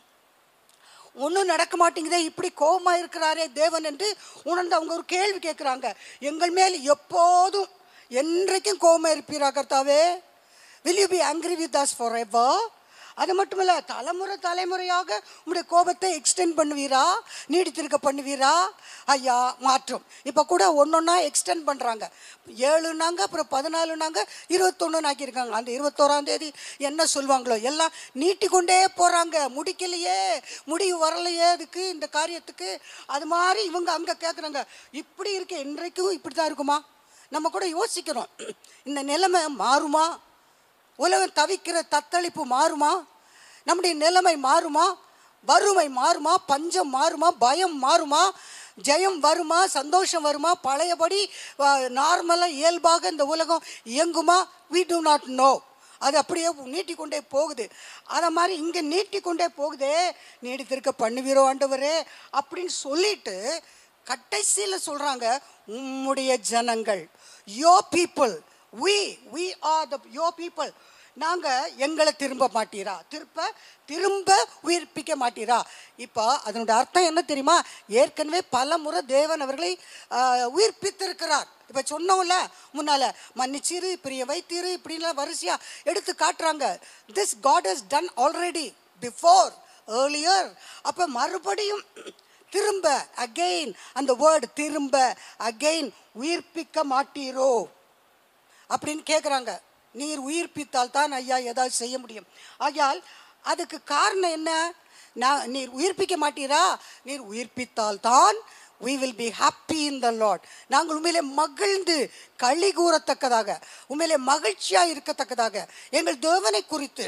D: ஒன்றும் நடக்க மாட்டேங்குதே இப்படி கோபமா இருக்கிறாரே தேவன் என்று உணர்ந்து அவங்க ஒரு கேள்வி கேட்குறாங்க எங்கள் மேல் எப்போதும் என்றைக்கும் கோபமா இருப்பீரா கர்த்தாவே will you be angry with us forever அது மட்டுமல்ல தலைமுறை தலைமுறையாக உங்களுடைய கோபத்தை எக்ஸ்டெண்ட் பண்ணுவீரா நீடித்திருக்க பண்ணுவீரா ஐயா மாற்றம் இப்போ கூட ஒன்றொன்னா எக்ஸ்டெண்ட் பண்ணுறாங்க ஏழுனாங்க அப்புறம் பதினாலுனாங்க இருபத்தொன்னு ஆக்கியிருக்காங்க அந்த இருபத்தோராம் தேதி என்ன சொல்லுவாங்களோ எல்லாம் நீட்டிக்கொண்டே போகிறாங்க முடிக்கலையே முடிவு வரலையே அதுக்கு இந்த காரியத்துக்கு அது மாதிரி இவங்க அங்கே கேட்குறாங்க இப்படி இருக்க இன்றைக்கும் இப்படி தான் இருக்குமா நம்ம கூட யோசிக்கிறோம் இந்த நிலைமை மாறுமா உலகம் தவிக்கிற தத்தளிப்பு மாறுமா நம்முடைய நிலைமை மாறுமா வறுமை மாறுமா பஞ்சம் மாறுமா பயம் மாறுமா ஜெயம் வருமா சந்தோஷம் வருமா பழையபடி நார்மலாக இயல்பாக இந்த உலகம் இயங்குமா we do not know அது அப்படியே நீட்டிக்கொண்டே போகுது அதை மாதிரி இங்கே நீட்டிக்கொண்டே போகுதே நீடித்திருக்க பண்ணுவீரோ ஆண்டவரே அப்படின்னு சொல்லிட்டு கடைசியில் சொல்கிறாங்க உம்முடைய ஜனங்கள் your people we we are the your people நாங்க எங்களை திரும்ப மாட்டீரா திருப்ப திரும்ப உயிர்ப்பிக்க மாட்டீரா இப்போ அதனுடைய அர்த்தம் என்ன தெரியுமா ஏற்கனவே பல முறை தேவன் அவர்களை ஆஹ், உயிர்ப்பித்திருக்கிறார் இப்போ சொன்னோம்ல முன்னால மன்னிச்சிரு பிரிய வைத்தீரு இப்படின்லாம் வரிசையா எடுத்து காட்டுறாங்க this God has done already before earlier அப்போ மறுபடியும் திரும்ப அகெயின் அந்த வேர்டு திரும்ப அகெயின் உயிர்ப்பிக்க மாட்டீரோ அப்படின்னு கேட்குறாங்க நீர் உயிர்ப்பித்தால் தான் ஐயா ஏதாவது செய்ய முடியும் ஆகையால் அதுக்கு காரணம் என்ன நான் நீர் உயிர்ப்பிக்க மாட்டீரா நீர் உயிர்ப்பித்தால் தான் we will be happy in the lord நாங்கள் உண்மையிலே மகிழ்ந்து களி கூறத்தக்கதாக உண்மையிலே மகிழ்ச்சியாக இருக்கத்தக்கதாக எங்கள் தேவனை குறித்து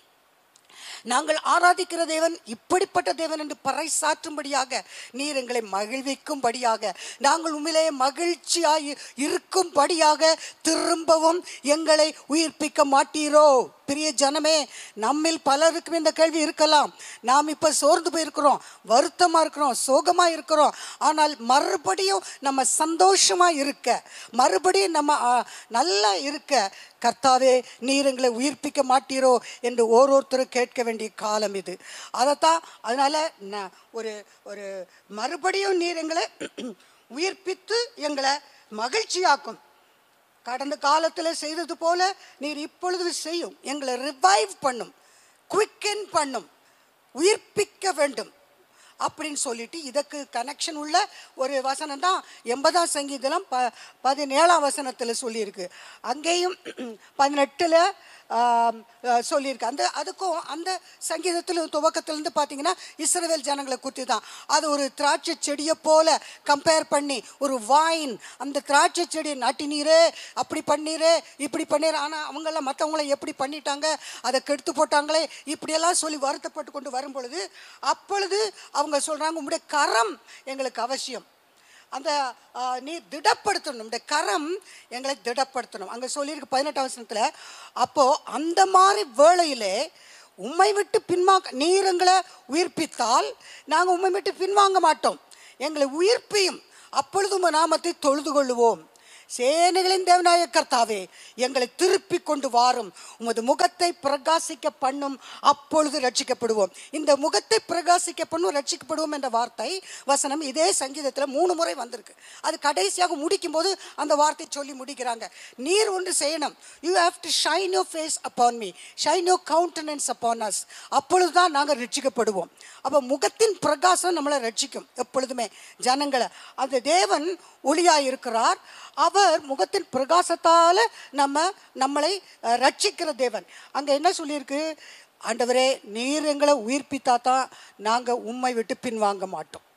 D: நாங்கள் ஆராதிக்கிற தேவன் இப்படிப்பட்ட தேவன் என்று பறைசாற்றும்படியாக நீர் எங்களை மகிழ்விக்கும்படியாக நாங்கள் உண்மையிலே மகிழ்ச்சியாய் இருக்கும்படியாக திரும்பவும் எங்களை உயிர்ப்பிக்க மாட்டீரோ பிரிய ஜனமே நம்மில் பலருக்கும் இந்த கேள்வி இருக்கலாம் நாம் இப்போ சோர்ந்து போயிருக்கிறோம் வருத்தமாக இருக்கிறோம் சோகமாக இருக்கிறோம் ஆனால் மறுபடியும் நம்ம சந்தோஷமாக இருக்க மறுபடியும் நம்ம ஆ, நல்லா இருக்க கர்த்தாவே நீர் எங்களை உயிர்ப்பிக்க மாட்டீரோ என்று ஓரோருத்தரும் கேட்க வேண்டிய காலம் இது அதைத்தான் அதனால் நான் ஒரு ஒரு மறுபடியும் நீர் எங்களை உயிர்ப்பித்து எங்களை மகிழ்ச்சியாக்கும் கடந்த காலத்தில் செய்தது போல நீர் இப்பொழுது செய்யும் எங்களை ரிவைவ் பண்ணும் குவிக்கன் பண்ணும் உயிர்ப்பிக்க வேண்டும் அப்படின்னு சொல்லிட்டு இதற்கு கனெக்ஷன் உள்ள ஒரு வசனம் தான் எண்பதாம் சங்கீதம் ப பதினேழாம் வசனத்தில் சொல்லியிருக்கு அங்கேயும் பதினெட்டில் சொல்லியிருக்கு அந்த அதுக்கும் அந்த சங்கீதத்தில் துவக்கத்திலேருந்து பார்த்தீங்கன்னா இஸ்ரவேல் ஜனங்களை குறித்து தான் அது ஒரு திராட்சை செடியை போல கம்பேர் பண்ணி ஒரு வாயின் அந்த திராட்சை செடியை நாட்டினீரே அப்படி பண்ணீரே இப்படி பண்ணீர் ஆனால் அவங்கெல்லாம் மற்றவங்கள எப்படி பண்ணிட்டாங்க அதை கெடுத்து போட்டாங்களே இப்படியெல்லாம் சொல்லி வருத்தப்பட்டு கொண்டு வரும் பொழுது அப்பொழுது அவங்க சொல்கிறாங்க உங்களுடைய கரம் எங்களுக்கு அவசியம் அந்த ஆ, நீர் திடப்படுத்தணும் நம்முடைய கரம் எங்களை திடப்படுத்தணும் அங்கே சொல்லியிருக்கு பதினெட்டாம் வசனத்தில் அப்போது அந்த மாதிரி வேளையிலே உம்மை விட்டு பின்வாங்க நீர் எங்களை உயிர்ப்பித்தால் நாங்கள் உம்மை விட்டு பின்வாங்க மாட்டோம் எங்களை உயிர்ப்பியும் அப்பொழுது உமது நாமத்தை தொழுது கொள்ளுவோம் சேனைகளின் தேவனாய கர்த்தாவே எங்களை திருப்பி கொண்டு வாரும் உமது முகத்தை பிரகாசிக்க பண்ணும் அப்பொழுது ரட்சிக்கப்படுவோம் இந்த முகத்தை பிரகாசிக்க பண்ணும் ரட்சிக்கப்படுவோம் என்ற வார்த்தை வசனம் இதே சங்கீதத்தில் மூணு முறை வந்திருக்கு அது கடைசியாக முடிக்கும் போது அந்த வார்த்தை சொல்லி முடிக்கிறாங்க நீர் ஒன்று செய்யணும் you have to shine your face upon me shine your countenance upon us அப்பொழுது தான் நாங்கள் ரட்சிக்கப்படுவோம் அப்போ முகத்தின் பிரகாசம் நம்மளை ரட்சிக்கும் எப்பொழுதுமே ஜனங்களை அந்த தேவன் ஒளியாக இருக்கிறார் அவர் முகத்தின் பிரகாசத்தால் நம்ம நம்மளை அஹ், ரட்சிக்கிற தேவன் அங்கே என்ன சொல்லியிருக்கு ஆண்டவரே நீர் எங்களை உயிர்ப்பித்தா தான் நாங்கள் உம்மை விட்டு பின்வாங்க மாட்டோம்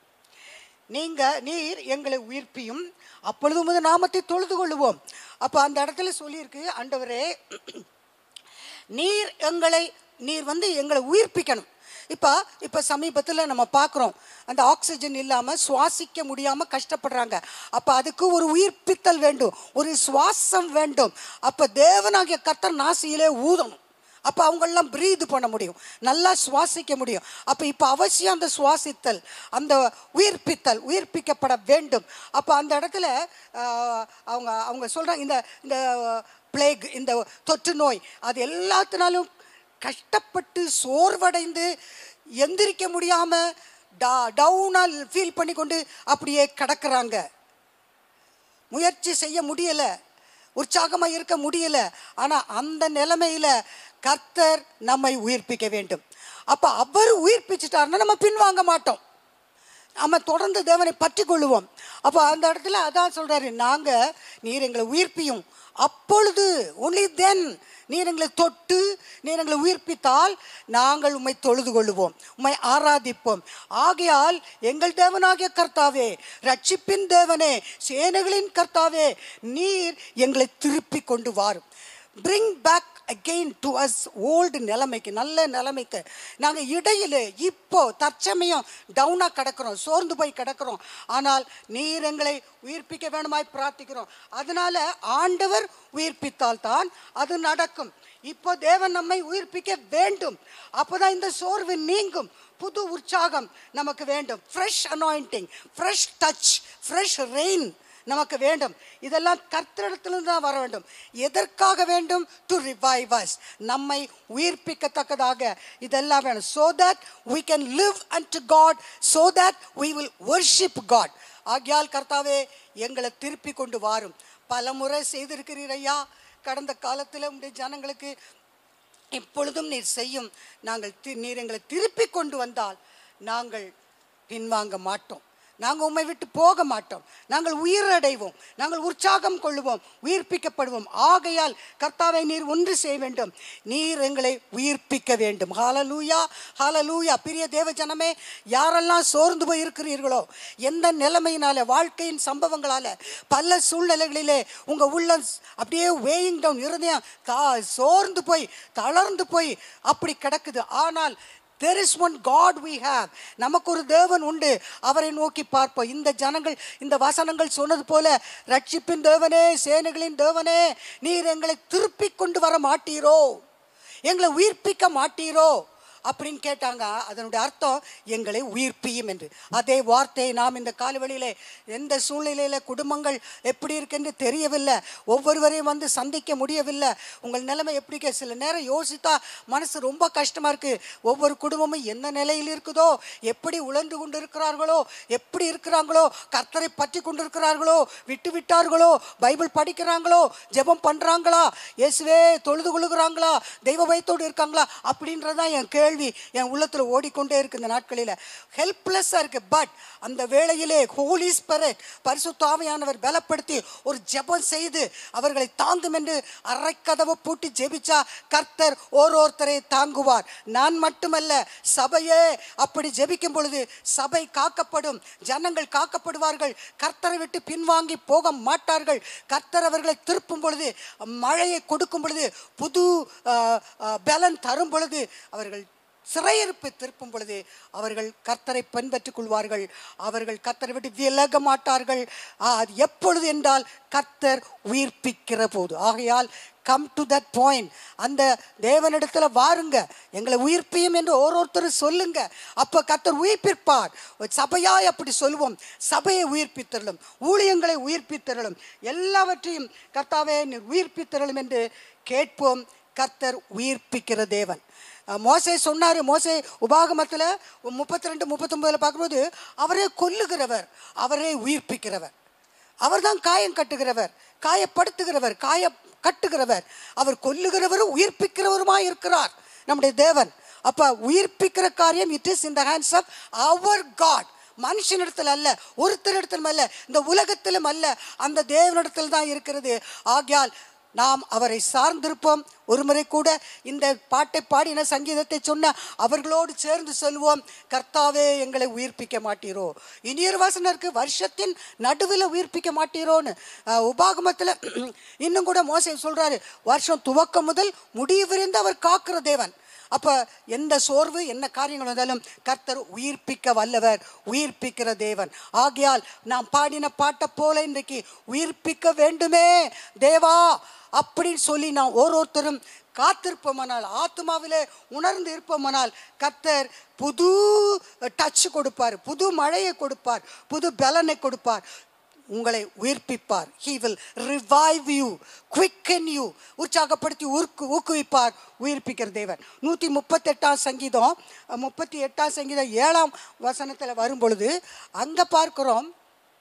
D: நீங்க நீர் எங்களை உயிர்ப்பியும் அப்பொழுது உமது நாமத்தை தொழுது கொள்ளுவோம் அப்போ அந்த இடத்துல சொல்லியிருக்கு ஆண்டவரே நீர் எங்களை நீர் வந்து எங்களை உயிர்ப்பிக்கணும் இப்போ இப்போ சமீபத்தில் நம்ம பார்க்குறோம் அந்த ஆக்சிஜன் இல்லாமல் சுவாசிக்க முடியாமல் கஷ்டப்படுறாங்க அப்போ அதுக்கு ஒரு உயிர்ப்பித்தல் வேண்டும் ஒரு சுவாசம் வேண்டும் அப்போ தேவனாகிய கர்த்தர் நாசியிலே ஊதணும் அப்போ அவங்களெல்லாம் ப்ரீத் பண்ண முடியும் நல்லா சுவாசிக்க முடியும் அப்போ இப்போ அவசியம் அந்த சுவாசித்தல் அந்த உயிர்ப்பித்தல் உயிர்ப்பிக்கப்பட வேண்டும் அப்போ அந்த இடத்துல ஆஹ், அவங்க அவங்க சொல்கிறாங்க இந்த இந்த பிளேக் இந்த தொற்று நோய் அது எல்லாத்தினாலும் கஷ்டப்பட்டு சோர்வடைந்து எந்திரிக்க முடியாமல் டா டவுனால் ஃபீல் பண்ணி கொண்டு அப்படியே கிடக்குறாங்க முயற்சி செய்ய முடியல உற்சாகமாக இருக்க முடியல ஆனால் அந்த நிலைமையில கர்த்தர் நம்மை உயிர்ப்பிக்க வேண்டும் அப்போ அவர் உயிர்ப்பிச்சிட்டாருன்னா நம்ம பின்வாங்க மாட்டோம் நம்ம தொடர்ந்து தேவனை பற்றி கொள்ளுவோம் அப்போ அந்த இடத்துல அதான் சொல்றாரு நாங்க நீர் எங்களை உயிர்ப்பியும் அப்பொழுது ஒன்லி தென் நீர் எங்களை தொட்டு நீர் எங்களை உயிர்ப்பித்தால் நாங்கள் உம்மை தொழுது கொள்ளுவோம் உம்மை ஆராதிப்போம் ஆகையால் எங்கள் தேவனாகிய கர்த்தாவே ரட்சிப்பின் தேவனே சேனைகளின் கர்த்தாவே நீர் எங்களை திருப்பி கொண்டு வாரும் bring back again to us old நிலைமைக்கு நல்ல நிலைமைக்கு நாங்கள் இடையில இப்போ தற்சமயம் டவுனாக கிடக்கிறோம் சோர்ந்து போய் கிடக்கிறோம் ஆனால் நீர் எங்களை உயிர்ப்பிக்க வேணுமாய் பிரார்த்திக்கிறோம் அதனால ஆண்டவர் உயிர்ப்பித்தால் தான் அது நடக்கும் இப்போ தேவன் நம்மை உயிர்ப்பிக்க வேண்டும் அப்போதான் இந்த சோர்வு நீங்கும் புது உற்சாகம் நமக்கு வேண்டும் fresh anointing fresh touch fresh rain நமக்கு வேண்டும் இதெல்லாம் கர்த்தரிடத்திலிருந்து தான் வர வேண்டும் எதற்காக வேண்டும் டு ரிவைவ் us நம்மை உயிர்ப்பிக்கத்தக்கதாக இதெல்லாம் வேணும் so that we can live unto God so that we will worship God ஆகியால் கர்த்தாவே எங்களை திருப்பி கொண்டு வாரும் பல முறை செய்திருக்கிறீர் ஐயா கடந்த காலத்தில் உடைய ஜனங்களுக்கு இப்பொழுதும் நீர் செய்யும் நாங்கள் தி- நீர் எங்களை திருப்பி கொண்டு வந்தால் நாங்கள் பின்வாங்க மாட்டோம் நாங்கள் உம்மை விட்டு போக மாட்டோம் நாங்கள் உயிரடைவோம் நாங்கள் உற்சாகம் கொள்ளுவோம் உயிர்ப்பிக்கப்படுவோம் ஆகையால் கர்த்தாவை நீர் ஒன்று செய்ய வேண்டும் நீர் எங்களை உயிர்ப்பிக்க வேண்டும் ஹாலலூயா ஹாலலூயா பிரிய தேவ ஜனமே யாரெல்லாம் சோர்ந்து போய் இருக்கிறீர்களோ எந்த நிலைமையினால வாழ்க்கையின் சம்பவங்களால பல சூழ்நிலைகளிலே உங்க உள்ளம் அப்படியே வேயிங் டவுன் இருதயம் தா சோர்ந்து போய் தளர்ந்து போய் அப்படி கிடக்குது ஆனால் there is one God we have நமக்கு ஒரு தேவன் உண்டு அவரை நோக்கி பார்ப்போம் இந்த ஜனங்கள் இந்த வசனங்கள் சொன்னது போல ரட்சிப்பின் தேவனே சேனைகளின் தேவனே நீர் எங்களை திருப்பி கொண்டு வர மாட்டீரோ எங்களை உயிர்ப்பிக்க மாட்டீரோ அப்படின்னு கேட்டாங்க அதனுடைய அர்த்தம் எங்களை உயிர்ப்பியும் என்று அதே வார்த்தையை நாம் இந்த காலவெளியிலே எந்த சூழ்நிலையில குடும்பங்கள் எப்படி இருக்குன்னு தெரியவில்லை ஒவ்வொருவரையும் வந்து சந்திக்க முடியவில்லை உங்கள் நிலைமை எப்படி இருக்கு? சில நேரம் யோசித்தா மனசு ரொம்ப கஷ்டமா இருக்கு ஒவ்வொரு குடும்பமும் என்ன நிலையில் இருக்குதோ எப்படி உழந்து கொண்டு இருக்கிறார்களோ எப்படி இருக்கிறாங்களோ கர்த்தரை பற்றி கொண்டிருக்கிறார்களோ விட்டு விட்டார்களோ பைபிள் படிக்கிறாங்களோ ஜெபம் பண்றாங்களா இயேசுவே தொழுது கொள்ளுகிறாங்களா தெய்வ பயத்தோடு இருக்காங்களா அப்படின்றதான் என் கேள்வி என் உள்ளத்துல ஓடிக்கொண்டே இருக்கு இந்த நாட்களில ஹெல்ப்லெஸ்ஸா இருக்கு பட் அந்த வேளையிலே ஹோலி ஸ்பிரிட் பரிசுத்தாவியானவர் பலப்படுத்தி ஒரு ஜெபம் செய்து அவர்களை தாங்கும் என்று அரைக்கதவை பூட்டி ஜெபிச்சா கர்த்தர் ஓரோருத்தரை தாங்குவார் நான் மட்டுமல்ல சபையே அப்படி ஜெபிக்கும் பொழுது சபை காக்கப்படும் ஜனங்கள் காக்கப்படுவார்கள் கர்த்தரை விட்டு பின்வாங்கி போக மாட்டார்கள் கர்த்தர் அவர்களை திருப்பும் பொழுது மழையை கொடுக்கும் பொழுது புது ஆஹ், ஆஹ், பலன் தரும் பொழுது அவர்கள் சிறையிருப்பை திருப்பும் பொழுது அவர்கள் கர்த்தரை பின்பற்றிக் கொள்வார்கள் அவர்கள் கர்த்தரை விட்டு விலக மாட்டார்கள் ஆ, அது எப்பொழுது என்றால் கர்த்தர் உயிர்ப்பிக்கிற போது ஆகையால் கம் டு தட் பாயிண்ட் அந்த தேவனிடத்துல வாருங்க எங்களை உயிர்ப்பியும் என்று ஒவ்வொருத்தரும் சொல்லுங்க அப்ப கர்த்தர் உயிர்ப்பிப்பார் ஒரு சபையாய் அப்படி சொல்லுவோம் சபையை உயிர்ப்பித்தரலும் ஊழியங்களை உயிர்ப்பித்தரலும் எல்லாவற்றையும் கர்த்தாவே நீர் உயிர்ப்பித்தரலும் என்று கேட்போம் கர்த்தர் உயிர்ப்பிக்கிற தேவன் அஹ் மோசே சொன்னாரு மோசே உபாகமத்துல முப்பத்தி ரெண்டு முப்பத்தொன்பதுல பார்க்கும்போது அவரே கொல்லுகிறவர் அவரே உயிர்ப்பிக்கிறவர் அவர்தான் காயம் கட்டுகிறவர் காயப்படுத்துகிறவர் காய கட்டுகிறவர் அவர் கொல்லுகிறவரும் உயிர்ப்பிக்கிறவருமாய் இருக்கிறார் நம்முடைய தேவன் அப்ப உயிர்ப்பிக்கிற காரியம் it is in the hands of our God மனுஷனிடத்தில் அல்ல ஒருத்தரிடத்திலும் அல்ல இந்த உலகத்திலும் அல்ல அந்த தேவனிடத்தில் தான் இருக்கிறது ஆகையால் நாம் அவரை சார்ந்திருப்போம் ஒருமுறை கூட இந்த பாட்டை பாடின சங்கீதத்தை சொன்ன அவர்களோடு சேர்ந்து சொல்வோம் கர்த்தாவே எங்களை உயிர்ப்பிக்க மாட்டீரோ இனியொரு வாசனை இருக்கு வருஷத்தின் நடுவில் உயிர்ப்பிக்க மாட்டீரோன்னு அஹ், உபாகமத்துல இன்னும் கூட மோசே சொல்றாரு வருஷம் துவக்கம் முதல் முடிவிருந்து அவர் காக்கிற தேவன் அப்ப எந்த சோர்வு என்ன காரியங்கள் வந்தாலும் கர்த்தர் உயிர்ப்பிக்க வல்லவர் உயிர்ப்பிக்கிற தேவன் ஆகையால் நாம் பாடின பாட்டை போல இன்றைக்கு உயிர்ப்பிக்க வேண்டுமே தேவா அப்படின்னு சொல்லி நாம் ஒவ்வொருத்தரும் காத்திருப்போமானால் ஆத்மாவிலே உணர்ந்து இருப்போமானால் கர்த்தர் புது டச் கொடுப்பார் புது மழையை கொடுப்பார் புது பலனை கொடுப்பார் உங்களை உயிர்ப்பிப்பார் he will revive you quicken you உற்சாகப்படுத்தி ஊருக்கு ஊக்குவிப்பார் உயிர்ப்பிக்கிற தேவன் நூற்றி முப்பத்தெட்டாம் சங்கீதம் முப்பத்தி எட்டாம் சங்கீதம் ஏழாம் வசனத்தில் வரும் பொழுது அங்கே பார்க்கிறோம்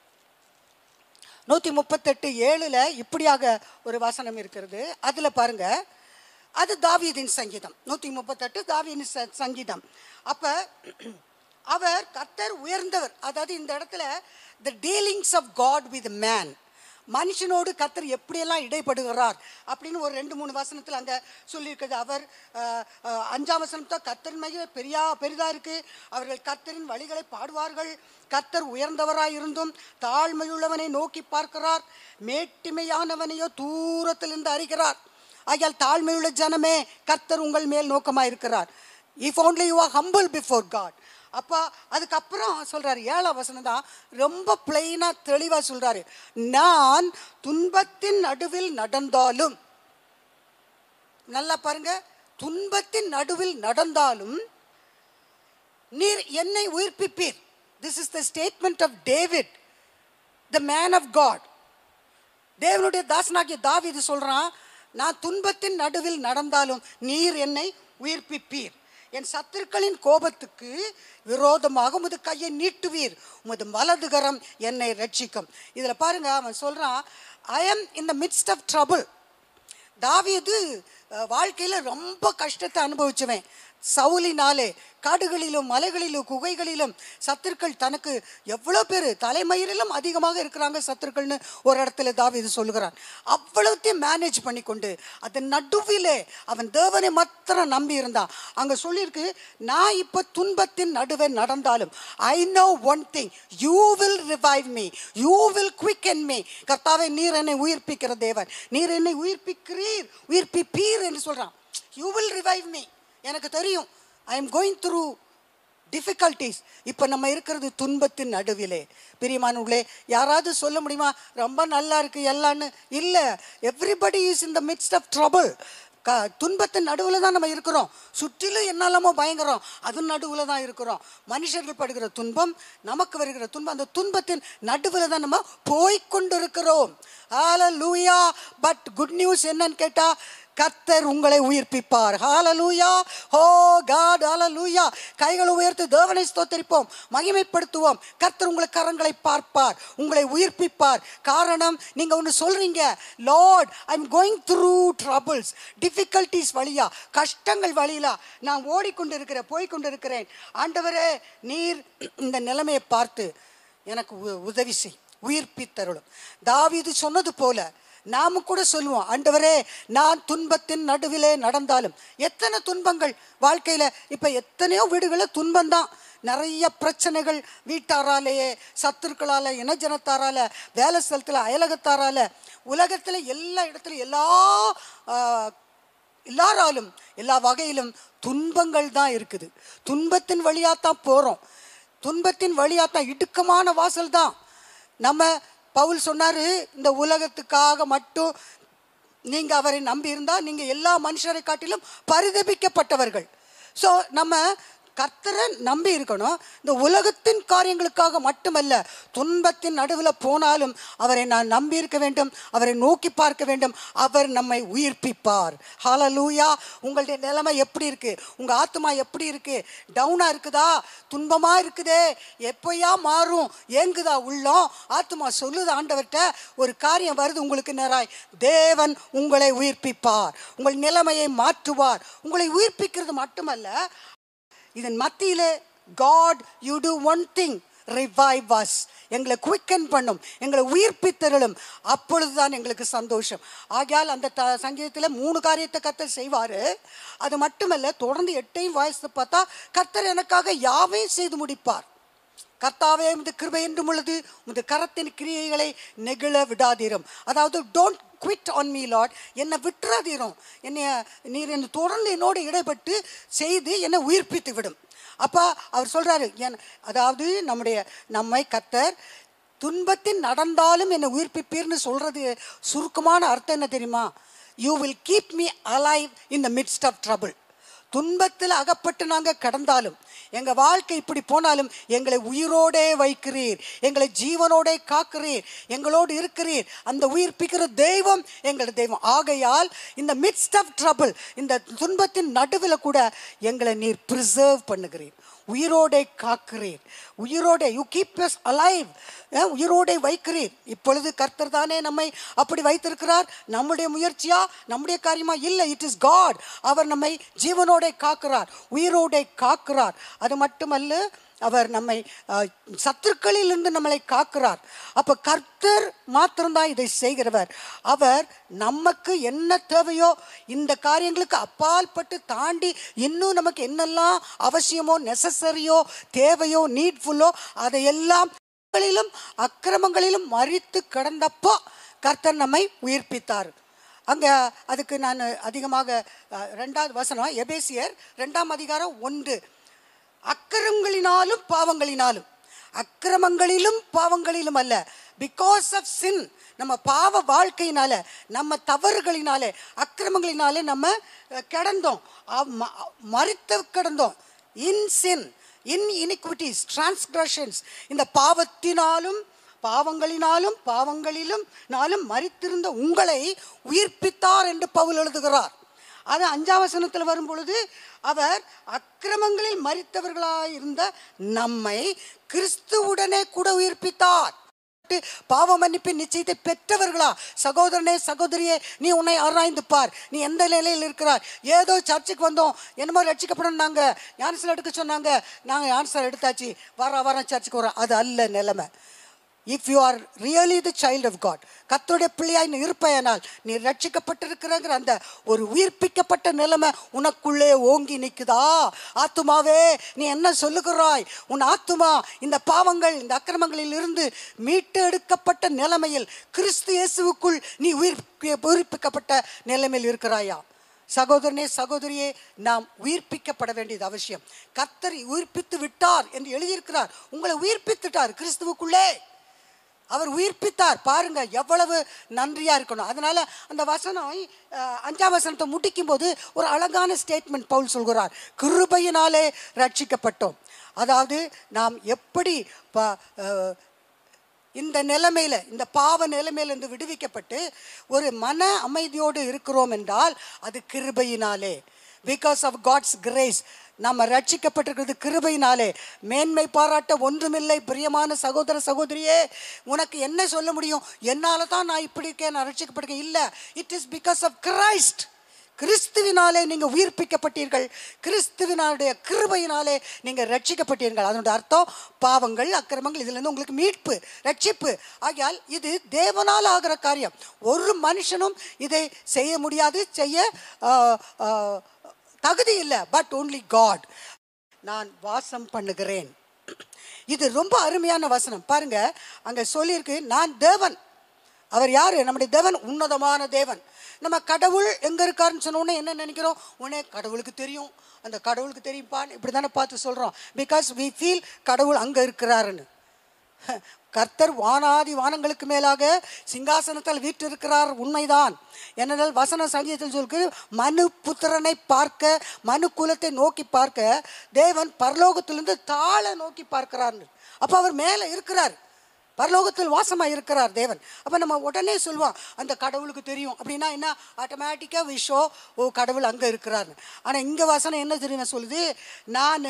D: நூற்றி முப்பத்தெட்டு ஏழில் இப்படியாக ஒரு வசனம் இருக்கிறது அதில் பாருங்க அது தாவீதின் சங்கீதம் நூற்றி முப்பத்தெட்டு தாவீதின் ச- சங்கீதம் அப்போ அவர் கர்த்தர் உயர்ந்தவர் அதாவது இந்த இடத்துல the dealings of God with man மனுஷனோடு கர்த்தர் எப்படியெல்லாம் இடைப்படுகிறார் அப்படின்னு ஒரு ரெண்டு மூணு வசனத்தில் அங்கே சொல்லியிருக்குது அவர் அஹ், அஹ், அஞ்சாம் வசனம் தான் கர்த்தரின் மகிமை பெரியா பெரிதா இருக்கு அவர்கள் கர்த்தரின் வழிகளை பாடுவார்கள் கர்த்தர் உயர்ந்தவராய் இருந்தும் தாழ்மையுள்ளவனை நோக்கி பார்க்கிறார் மேட்டிமையானவனையோ தூரத்திலிருந்து அறிகிறார் ஆகையால் தாழ்மையுள்ள ஜனமே கர்த்தர் உங்கள் மேல் நோக்கமாக இருக்கிறார் if only you are humble before God அப்போ அதுக்கப்புறம் சொல்றாரு ஏழாம் வசனம் தான் ரொம்ப பிளெயினா தெளிவா சொல்றாரு நான் துன்பத்தின் நடுவில் நடந்தாலும் நல்லா பாருங்க துன்பத்தின் நடுவில் நடந்தாலும் நீர் என்னை உயிர்ப்பிப்பீர் this is the statement of David the man of God தேவனுடைய தாசனாகிய தாவீது சொல்றான் நான் துன்பத்தின் நடுவில் நடந்தாலும் நீர் என்னை உயிர்ப்பிப்பீர் என் சத்துருக்களின் கோபத்துக்கு விரோதமாக உமது கையை நீட்டுவீர் உமது வலதுகரம் என்னை ரட்சிக்கும் இதுல பாருங்க அவன் சொல்றான் ஐ am in the midst of trouble தாவீது அஹ், வாழ்க்கையில ரொம்ப கஷ்டத்தை அனுபவிச்சவன் சவுலினாலே காடுகளிலும் மலைகளிலும் குகைகளிலும் சத்துருக்கள் தனக்கு எவ்வளோ பேர் தலைமயிரிலும் அதிகமாக இருக்கிறாங்க சத்துருக்கள்னு ஒரு இடத்துல தாவீது சொல்லுகிறான் அவ்வளோத்தையும் மேனேஜ் பண்ணி கொண்டு அதன் நடுவிலே அவன் தேவனை மாத்திரம் நம்பி இருந்தான் அங்கே சொல்லியிருக்கு நான் இப்போ துன்பத்தின் நடுவே நடந்தாலும் I know one thing you will revive me you will quicken me கர்த்தாவே நீர் என்னை உயிர்ப்பிக்கிற தேவன் நீர் என்னை உயிர்ப்பிக்கிறீர் உயிர்ப்பிப்பீர் என்று சொல்கிறான் யூ வில் ரிவைவ் மீ எனக்கு தெரியும் I am going through difficulties இப்போ நம்ம இருக்கிறது துன்பத்தின் நடுவிலே பிரியமானவர்களே யாராவது சொல்ல முடியுமா ரொம்ப நல்லா இருக்கு எல்லான்னு இல்லை everybody is in the midst of trouble க துன்பத்தின் நடுவில் தான் நம்ம இருக்கிறோம் சுற்றிலும் என்னெல்லாமோ பயங்கரம் அது நடுவில் தான் இருக்கிறோம் மனுஷர்கள் படுகிற துன்பம் நமக்கு வருகிற துன்பம் அந்த துன்பத்தின் நடுவில் தான் நம்ம போய்க்கொண்டிருக்கிறோம் ஆல லூயா பட் குட் நியூஸ் என்னன்னு கேட்டால் கர்த்தர் உங்களை உயிர்ப்பிப்பார் ஹalleluya ஓ காட் ஹalleluya கைகளை உயர்த்தி தேவனை ஸ்தோத்தரிப்போம் மகிமைப்படுத்துவோம் கர்த்தர் உங்களை கரங்களை பார்ப்பார் உங்களை உயிர்ப்பிப்பார் காரணம் நீங்க ஒன்று சொல்றீங்க Lord I am going through troubles difficulties வழியா கஷ்டங்கள் வழியிலா நான் ஓடிக்கொண்டிருக்கிறேன் போய்க்கொண்டிருக்கிறேன் ஆண்டவரே நீர் இந்த நிலைமையை பார்த்து எனக்கு உ- உதவி செய் உயிர்ப்பித்தருளும் தாவீது சொன்னது போல நாம கூட சொல்லுவோம் ஆண்டவரே நான் துன்பத்தின் நடுவிலே நடந்தாலும் எத்தனை துன்பங்கள் வாழ்க்கையில இப்ப எத்தனையோ வீடுகளில் துன்பம்தான் நிறைய பிரச்சனைகள் வீட்டாராலேயே சத்துருக்களால இனஜனத்தாரால வேலை ஸ்தலத்தில் அயலகத்தாரால உலகத்தில் எல்லா இடத்துலையும் எல்லா ஆஹ், எல்லாராலும் எல்லா வகையிலும் துன்பங்கள் தான் இருக்குது துன்பத்தின் வழியாக தான் போகிறோம் துன்பத்தின் வழியாக தான் இடுக்கமான வாசல் தான் நம்ம பவுல் சொன்னாரு இந்த உலகத்துக்காக மட்டும் நீங்க அவரை நம்பி இருந்தா நீங்க எல்லா மனுஷரை காட்டிலும் பரிதபிக்கப்பட்டவர்கள் ஸோ நம்ம கர்த்தரை நம்பி இருக்கணும் இந்த உலகத்தின் காரியங்களுக்காக மட்டுமல்ல துன்பத்தின் நடுவில் போனாலும் அவரை நான் நம்பி இருக்க வேண்டும் அவரை நோக்கி பார்க்க வேண்டும் அவர் நம்மை உயிர்ப்பிப்பார் ஹalleluya உங்களுடைய நிலைமை எப்படி இருக்கு உங்க ஆத்மா எப்படி இருக்கு டவுனா இருக்குதா துன்பமா இருக்குதே எப்போயா மாறும் ஏங்குதா உள்ளம் ஆத்மா சொல்லுது ஆண்டவர்கிட்ட ஒரு காரியம் வருது உங்களுக்கு நேராய் தேவன் உங்களை உயிர்ப்பிப்பார் உங்கள் நிலைமையை மாற்றுவார் உங்களை உயிர்ப்பிக்கிறது மட்டுமல்ல இதன் மத்தியிலே God you do one thing revive us எங்களை குவிக்கன் பண்ணும் எங்களை உயிர்ப்பித்தருளும் அப்பொழுதுதான் எங்களுக்கு சந்தோஷம் ஆகையால் அந்த த சங்கீதத்தில் மூணு காரியத்தை கர்த்தர் செய்வார் அது மட்டுமல்ல தொடர்ந்து எட்டையும் வாய்ஸ் பார்த்தா கர்த்தர் எனக்காக யாவையும் செய்து முடிப்பார் கர்த்தாவே உமது கிருபை என்றும் உள்ளது உமது கரத்தின் கிரியைகளை நெகிழ விடாதீரும் அதாவது don't quit on me Lord என்னை விட்டுறாதீரும் என்னை நீர் என்னை தொடர்ந்து என்னோடு இடைப்பட்டு செய்து என்னை உயிர்ப்பித்து விடும் அப்போ அவர் சொல்றாரு என் அதாவது நம்முடைய நம்மை கத்தர் துன்பத்தின் நடந்தாலும் என்னை உயிர்ப்பிப்பீர்னு சொல்றது சுருக்கமான அர்த்தம் என்ன தெரியுமா you will keep me alive in the midst of trouble துன்பத்தில் அகப்பட்டு நாங்கள் கடந்தாலும் எங்கள் வாழ்க்கை இப்படி போனாலும் எங்களை உயிரோடே வைக்கிறீர் எங்களை ஜீவனோடே காக்கிறீர் எங்களோடு இருக்கிறீர் அந்த உயிர்ப்பிக்கிற தெய்வம் எங்களோட தெய்வம் ஆகையால் இந்த மிட்ஸ்ட் ஆஃப் ட்ரபிள் இந்த துன்பத்தின் நடுவில் கூட எங்களை நீர் ப்ரிசர்வ் பண்ணுகிறீர் உயிரோடே காக்கிறீர் உயிரோடே யூ கீப் எஸ் அலைவ் உயிரோடே வைக்கிறீர் இப்பொழுது கர்த்தர் தானே நம்மை அப்படி வைத்திருக்கிறார் நம்முடைய முயற்சியா நம்முடைய காரியமா இல்லை இட் இஸ் காட் அவர் நம்மை ஜீவனோடே காக்கிறார் உயிரோடே காக்கிறார் அது மட்டுமல்ல அவர் நம்மை அஹ், சத்துருக்களிலிருந்து நம்மளை காக்கிறார் அப்போ கர்த்தர் மாத்திரம்தான் இதை செய்கிறவர் அவர் நமக்கு என்ன தேவையோ இந்த காரியங்களுக்கு அப்பால்பட்டு தாண்டி இன்னும் நமக்கு என்னெல்லாம் அவசியமோ நெசசரியோ தேவையோ நீட்ஃபுல்லோ அதையெல்லாம் களிலும் அக்கிரமங்களிலும் மறித்து கிடந்தப்போ கர்த்தர் நம்மை உயிர்ப்பித்தார் அங்கே அதுக்கு நான் அதிகமாக அஹ், ரெண்டாவது வசனம் எபேசியர் ரெண்டாம் அதிகாரம் ஒன்று அக்கிரமங்களினாலும் பாவங்களினாலும் அக்கிரமங்களிலும் பாவங்களிலும் அல்ல பிகாஸ் ஆஃப் சின் நம்ம பாவ வாழ்க்கையினால நம்ம தவறுகளினாலே அக்கிரமங்களினாலே நம்ம அஹ், கிடந்தோம் அ- ம- மறித்து கிடந்தோம் இன் சின் இன் இனிக்விட்டிஸ் டிரான்ஸ்கிரஷன்ஸ் இந்த பாவத்தினாலும் பாவங்களினாலும் பாவங்களிலும் நாளும் மறித்திருந்த உங்களை உயிர்ப்பித்தார் என்று பவுல் எழுதுகிறார் அது அஞ்சாம் வசனத்தில் வரும் பொழுது அவர் அக்கிரமங்களில் மறித்தவர்களாய் இருந்த நம்மை கிறிஸ்துவுடனே கூட உயிர்ப்பித்தார் பாவ மன்னிப்பின் நிச்சயத்தை பெற்றவர்களா சகோதரனே சகோதரியே நீ உன்னை ஆராய்ந்து பார் நீ எந்த நிலையில் இருக்கிறார் ஏதோ சர்ச்சுக்கு வந்தோம் என்னமோ ரட்சிக்கப்படணும் நாங்க ஞானசல் எடுக்க சொன்னாங்க நாங்க ஞானசல் எடுத்தாச்சு வர வரோம் சர்ச்சுக்கு வரோம் அது அல்ல நிலைமை if you are really the child of God கத்தோடைய பிள்ளையாய் நீ இருப்பேனால் நீ ரட்சிக்கப்பட்டிருக்கிறங்கிற அந்த ஒரு உயிர்ப்பிக்கப்பட்ட நிலைமை உனக்குள்ளே ஓங்கி நிற்குதா ஆத்துமாவே நீ என்ன சொல்லுகிறாய் உன் ஆத்துமா இந்த பாவங்கள் இந்த அக்கிரமங்களில் இருந்து மீட்டு எடுக்கப்பட்ட நிலைமையில் கிறிஸ்து இயேசுவுக்குள் நீ உயிர் உயிர்ப்பிக்கப்பட்ட நிலைமையில் இருக்கிறாயா சகோதரனே சகோதரியே நாம் உயிர்ப்பிக்கப்பட வேண்டியது அவசியம் கத்தர் உயிர்ப்பித்து விட்டார் என்று எழுதியிருக்கிறார் உங்களை உயிர்ப்பித்துட்டார் கிறிஸ்துவுக்குள்ளே அவர் உயிர்ப்பித்தார் பாருங்க எவ்வளவு நன்றியா இருக்கணும் அதனால அந்த வசனம் அஹ், அஞ்சாம் வசனத்தை முடிக்கும் போது ஒரு அழகான ஸ்டேட்மெண்ட் பவுல் சொல்கிறார் கிருபையினாலே ரட்சிக்கப்பட்டோம் அதாவது நாம் எப்படி ப- அஹ், இந்த நிலைமையில இந்த பாவ நிலைமையில இருந்து விடுவிக்கப்பட்டு ஒரு மன அமைதியோடு இருக்கிறோம் என்றால் அது கிருபையினாலே பிகாஸ் ஆஃப் காட்ஸ் கிரேஸ் நம்ம ரட்சிக்கப்பட்டிருக்கிறது கிருபையினாலே மேன்மை பாராட்ட ஒன்றுமில்லை பிரியமான சகோதர சகோதரியே உனக்கு என்ன சொல்ல முடியும் என்னால தான் நான் இப்படி இருக்கேன் நான் ரட்சிக்கப்பட்டிருக்கேன் இல்லை it is because of Christ கிறிஸ்துவினாலே நீங்க உயிர்ப்பிக்கப்பட்டீர்கள் கிறிஸ்துவினாலுடைய கிருபையினாலே நீங்க ரட்சிக்கப்பட்டீர்கள் அதனுடைய அர்த்தம் பாவங்கள் அக்கிரமங்கள் இதுல இருந்து உங்களுக்கு மீட்பு ரட்சிப்பு ஆகையால் இது தேவனால் ஆகிற காரியம் ஒரு மனுஷனும் இதை செய்ய முடியாது செய்ய ஆ, ஆ, தகுதி இல்லை பட் only காட் நான் வாசம் பண்ணுகிறேன் இது ரொம்ப அருமையான வசனம் பாருங்க அங்க சொல்லியிருக்கு நான் தேவன் அவர் யாரு நம்முடைய தேவன் உன்னதமான தேவன் நம்ம கடவுள் எங்க இருக்காருன்னு சொன்ன உடனே என்ன நினைக்கிறோம் உடனே கடவுளுக்கு தெரியும் அந்த கடவுளுக்கு தெரியும்ப்பான்னு இப்படி தானே பார்த்து சொல்றோம் பிகாஸ் we ஃபீல் கடவுள் அங்க இருக்கிறாருன்னு கர்த்தர் வானாதி வானங்களுக்கு மேலாக சிங்காசனத்தில் வீற்றிருக்கிறார் உண்மைதான் ஏனென்றால் வசன சங்கீதத்தில் சொல்லுக்கு மனு புத்திரனை பார்க்க மனு குலத்தை நோக்கி பார்க்க தேவன் பரலோகத்திலிருந்து தாழ நோக்கி பார்க்கிறார் அப்போ அவர் மேலே இருக்கிறார் பரலோகத்தில் வாசமாக இருக்கிறார் தேவன் அப்போ நம்ம உடனே சொல்லுவோம் அந்த கடவுளுக்கு தெரியும் அப்படின்னா என்ன ஆட்டோமேட்டிக்காக விஷோ ஓ கடவுள் அங்கே இருக்கிறார்னு ஆனால் இங்கே வசனம் என்ன தெரியுமா சொல்லுது நான்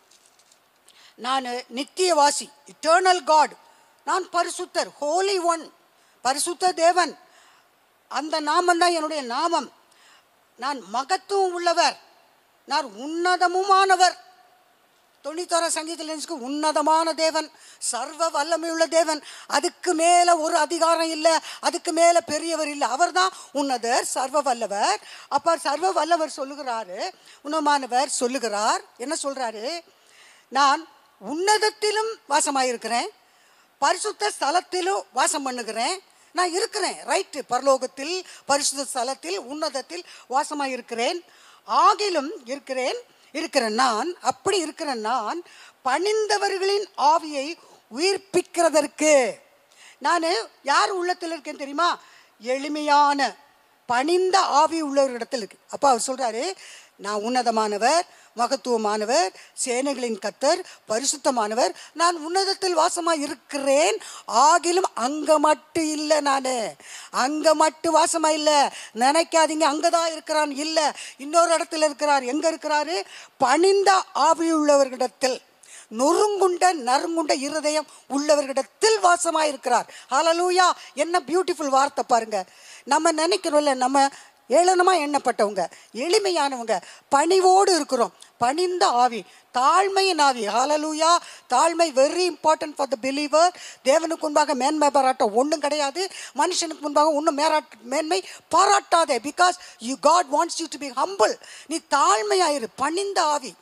D: நான் நித்தியவாசி இட்டர்னல் காட் நான் பரிசுத்தர் ஹோலி ஒன் பரிசுத்த தேவன் அந்த நாமம் தான் என்னுடைய நாமம் நான் மகத்துவம் உள்ளவர் நான் உன்னதமுமானவர் தொண்ணூத்தோர சங்கீதத்தில் உன்னதமான தேவன் சர்வ வல்லமையுள்ள தேவன் அதுக்கு மேலே ஒரு அதிகாரம் இல்லை அதுக்கு மேலே பெரியவர் இல்லை அவர் தான் உன்னதர் சர்வ வல்லவர் அப்போ சர்வ வல்லவர் சொல்லுகிறாரு உன்னதமானவர் சொல்லுகிறார் என்ன சொல்றாரு நான் உன்னதத்திலும் வாசமாயிருக்கிறேன் பரிசுத்த ஸ்தலத்திலும் வாசம் பண்ணுகிறேன் நான் இருக்கிறேன் ரைட்டு பரலோகத்தில் பரிசுத்த ஸ்தலத்தில் உன்னதத்தில் வாசமாக இருக்கிறேன் ஆகிலும் இருக்கிறேன் இருக்கிற நான் அப்படி இருக்கிற நான் பணிந்தவர்களின் ஆவியை உயிர்ப்பிக்கிறதற்கு நான் யார் உள்ளத்தில் இருக்கேன் தெரியுமா எளிமையான பணிந்த ஆவி உள்ளவரிடத்தில் இருக்கு அப்போ அவர் சொல்றாரு நான் உன்னதமானவர் மகத்துவமானவர் சேனைகளின் கத்தர் பரிசுத்தமானவர் நான் உன்னதத்தில் வாசமாக இருக்கிறேன் ஆகிலும் அங்கே மட்டும் இல்லை நான் அங்கே மட்டும் வாசமாக இல்லை நினைக்காதீங்க அங்கே தான் இருக்கிறான் இல்லை இன்னொரு இடத்துல இருக்கிறார் எங்கே இருக்கிறாரு பணிந்த ஆவியுள்ளவர்களிடத்தில் நொறுங்குண்ட நறுங்குண்ட இருதயம் உள்ளவர்களிடத்தில் வாசமாக இருக்கிறார் ஹalleluya என்ன பியூட்டிஃபுல் வார்த்தை பாருங்க நம்ம நினைக்கிறோம்ல நம்ம ஏளனமா எண்ணப்பட்டவங்க எளிமையானவங்க பணிவோடு இருக்கிறோம் பணிந்த ஆவி தாழ்மையின் ஆவி ஹalleluya தாழ்மை very important for the believer தேவனுக்கு முன்பாக மேன்மை பாராட்ட ஒன்றும் கிடையாது மனுஷனுக்கு முன்பாக ஒன்றும் மேராட் மேன்மை பாராட்டாதே because you God wants you to be humble நீ தாழ்மையாயிரு பணிந்த ஆவி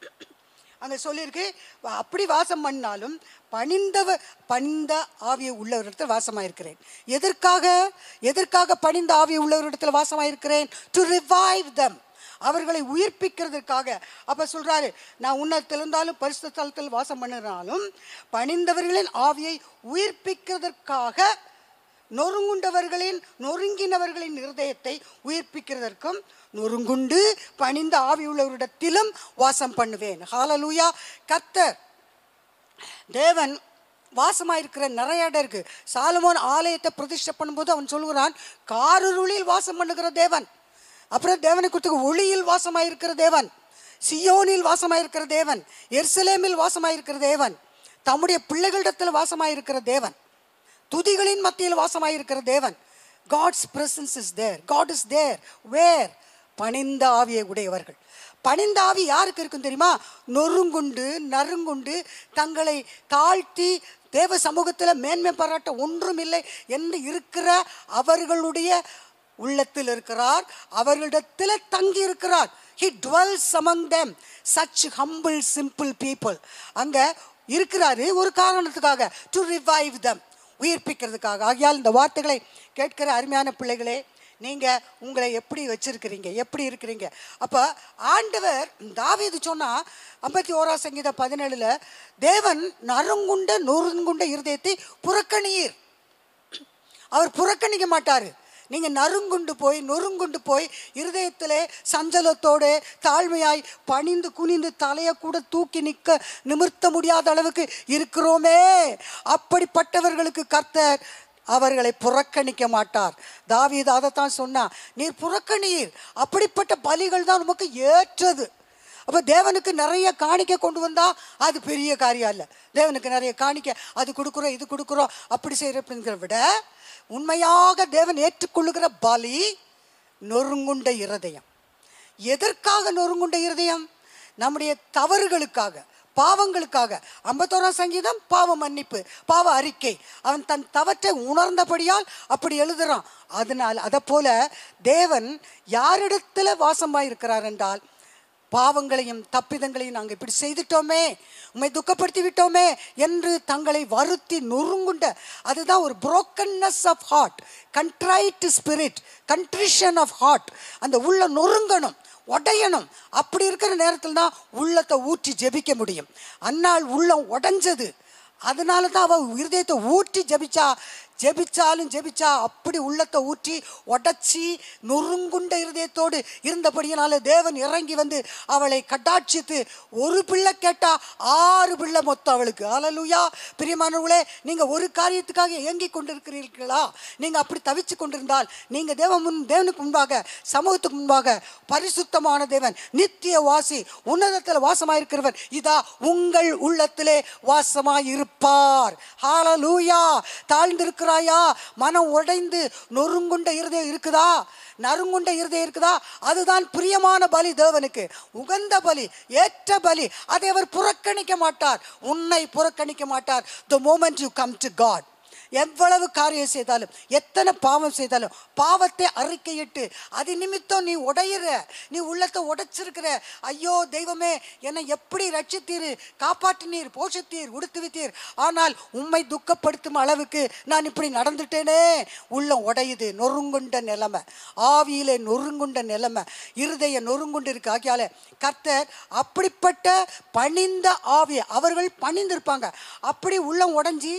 D: அங்கே சொல்லியிருக்கு வ- அப்படி வாசம் பண்ணாலும் பணிந்தவ பணிந்த ஆவியை உள்ளவரிடத்தில் வாசமாயிருக்கிறேன் எதற்காக எதற்காக பணிந்த ஆவியை உள்ளவரிடத்தில் வாசமாயிருக்கிறேன் டு ரிவைவ் தம் அவர்களை உயிர்ப்பிக்கிறதுக்காக அப்ப சொல்றாரு நான் உன்னத்தில் இருந்தாலும் பரிசுத்த தலத்தில் வாசம் பண்ணினாலும் பணிந்தவர்களின் ஆவியை உயிர்ப்பிக்கிறதற்காக நொறுங்குண்டவர்களின் நொறுங்கினவர்களின் இருதயத்தை உயிர்ப்பிக்கிறதற்கும் நொறுங்குண்டு பணிந்த ஆவியுள்ளவரிடத்திலும் வாசம் பண்ணுவேன் ஹalleluya கர்த்தர் தேவன் வாசமாயிருக்கிற நிறைய இடம் இருக்கு சாலமோன் ஆலயத்தை பிரதிஷ்டை பண்ணும்போது அவன் சொல்கிறான் காரிருளில் வாசம் பண்ணுகிற தேவன் அப்புறம் தேவனை குறித்து ஒளியில் வாசமாயிருக்கிற தேவன் சியோனில் வாசமாயிருக்கிற தேவன் எருசலேமில் வாசமாயிருக்கிற தேவன் தம்முடைய பிள்ளைகளிடத்தில் வாசமாயிருக்கிற தேவன் துதிகளின் மத்தியில் வாசமாயிருக்கிற தேவன் God's presence is there God is there where பணிந்த ஆவியை உடையவர்கள் பணிந்த ஆவி யாருக்கு இருக்கும் தெரியுமா நொறுங்குண்டு நறுங்குண்டு தங்களை தாழ்த்தி தேவ சமூகத்தில் மேன்மை பாராட்ட ஒன்றுமில்லை என்று இருக்கிற அவர்களுடைய உள்ளத்தில் இருக்கிறார் அவர்களிடத்தில் தங்கி இருக்கிறார் he dwells among them such humble simple people அங்க இருக்கிறாரு ஒரு காரணத்துக்காக டு ரிவைவ் them உயிர்ப்பிக்கிறதுக்காக ஆகையால் இந்த வார்த்தைகளை கேட்கிற அருமையான பிள்ளைகளே நீங்க உங்களை எப்படி வச்சிருக்கிறீங்க எப்படி இருக்கிறீங்க அப்ப ஆண்டவர் தாவீது சொன்னா ஐம்பத்தி ஓரா சங்கீத பதினேழுல தேவன் நறுங்குண்ட நொறுங்குண்ட இருதயத்தை புறக்கணியீர் அவர் புறக்கணிக்க மாட்டாரு நீங்க நறுங்குண்டு போய் நொறுங்குண்டு போய் இருதயத்திலே சஞ்சலத்தோடு தாழ்மையாய் பணிந்து குனிந்து தலையை கூட தூக்கி நிற்க நிமிர்த்த முடியாத அளவுக்கு இருக்கிறோமே அப்படிப்பட்டவர்களுக்கு கர்த்தர் அவர்களை புறக்கணிக்க மாட்டார் தாவீது அதைத்தான் சொன்னா நீர் புறக்கணீர் அப்படிப்பட்ட பலிகள் தான் உமக்கு ஏற்றது அப்போ தேவனுக்கு நிறைய காணிக்க கொண்டு வந்தா அது பெரிய காரியம் இல்லை தேவனுக்கு நிறைய காணிக்க அது கொடுக்குறோம் இது கொடுக்குறோம் அப்படி செய்கிறப்பங்கிறத விட உண்மையாக தேவன் ஏற்றுக்கொள்ளுகிற பலி நொறுங்குண்ட இருதயம் எதற்காக நொறுங்குண்ட இருதயம் நம்முடைய தவறுகளுக்காக பாவங்களுக்காக ஐம்பத்தோராம் சங்கீதம் பாவ மன்னிப்பு பாவ அறிக்கை அவன் தன் தவற்றை உணர்ந்தபடியால் அப்படி எழுதுறான் அதனால் அதை போல தேவன் யாரிடத்துல வாசமாயிருக்கிறார் என்றால் பாவங்களையும் தப்பிதங்களையும் நாங்கள் இப்படி செய்துட்டோமே உம்மை துக்கப்படுத்தி விட்டோமே என்று தங்களை வருத்தி நொறுங்குண்ட அதுதான் ஒரு brokenness of heart contrite spirit contrition of heart அந்த உள்ள நொறுங்கணும் உடையணும் அப்படி இருக்கிற நேரத்தில் தான் உள்ளத்தை ஊற்றி ஜெபிக்க முடியும் அந்நாள் உள்ளம் உடைஞ்சது அதனால தான் அவள் இருதயத்தை ஊற்றி ஜெபிச்சா ஜெபிச்சாலும் ஜெபிச்சா அப்படி உள்ளத்தை ஊற்றி உடச்சி நொறுங்குண்ட இருதயத்தோடு இருந்தபடியினால தேவன் இறங்கி வந்து அவளை கட்டாட்சித்து ஒரு பிள்ளை கேட்டா ஆறு பிள்ளை மொத்தம் அவளுக்கு அலலுயா பிரியமானவர்களே நீங்க ஒரு காரியத்துக்காக ஏங்கி கொண்டிருக்கிறீர்களா நீங்க அப்படி தவிச்சு கொண்டிருந்தால் நீங்க தேவ முன் தேவனுக்கு முன்பாக சமூகத்துக்கு முன்பாக பரிசுத்தமான தேவன் நித்திய வாசி உன்னதத்தில் வாசமாயிருக்கிறவர் இதா உங்கள் உள்ளத்திலே வாசமாயிருப்பார் ஹalleluya தாழ்ந்திருக்கிறாயா மனம் உடைந்து நொறுங்குண்ட இருதயம் இருக்குதா நறுங்குண்ட இருதயம் இருக்குதா அதுதான் பிரியமான பலி தேவனுக்கு உகந்த பலி ஏற்ற பலி அதை அவர் புறக்கணிக்க மாட்டார் உன்னை புறக்கணிக்க மாட்டார் the moment you come to God எவ்வளவு காரியம் செய்தாலும் எத்தனை பாவம் செய்தாலும் பாவத்தை அறிக்கையிட்டு அது நிமித்தம் நீ உடையிற நீ உள்ளத்தை உடைச்சிருக்கிற ஐயோ தெய்வமே என்னை எப்படி ரட்சித்தீர் காப்பாற்றினீர் போஷித்தீர் உடுத்துவித்தீர் ஆனால் உம்மை துக்கப்படுத்தும் அளவுக்கு நான் இப்படி நடந்துட்டேனே உள்ளம் உடையுது நொறுங்குண்ட நிலைமை ஆவியிலே நொறுங்குண்ட நிலைமை இருதய நொறுங்குண்டு இருக்கு ஆகியால கர்த்தர் அப்படிப்பட்ட பணிந்த ஆவி அவர்கள் பணிந்திருப்பாங்க அப்படி உள்ளம் உடைஞ்சி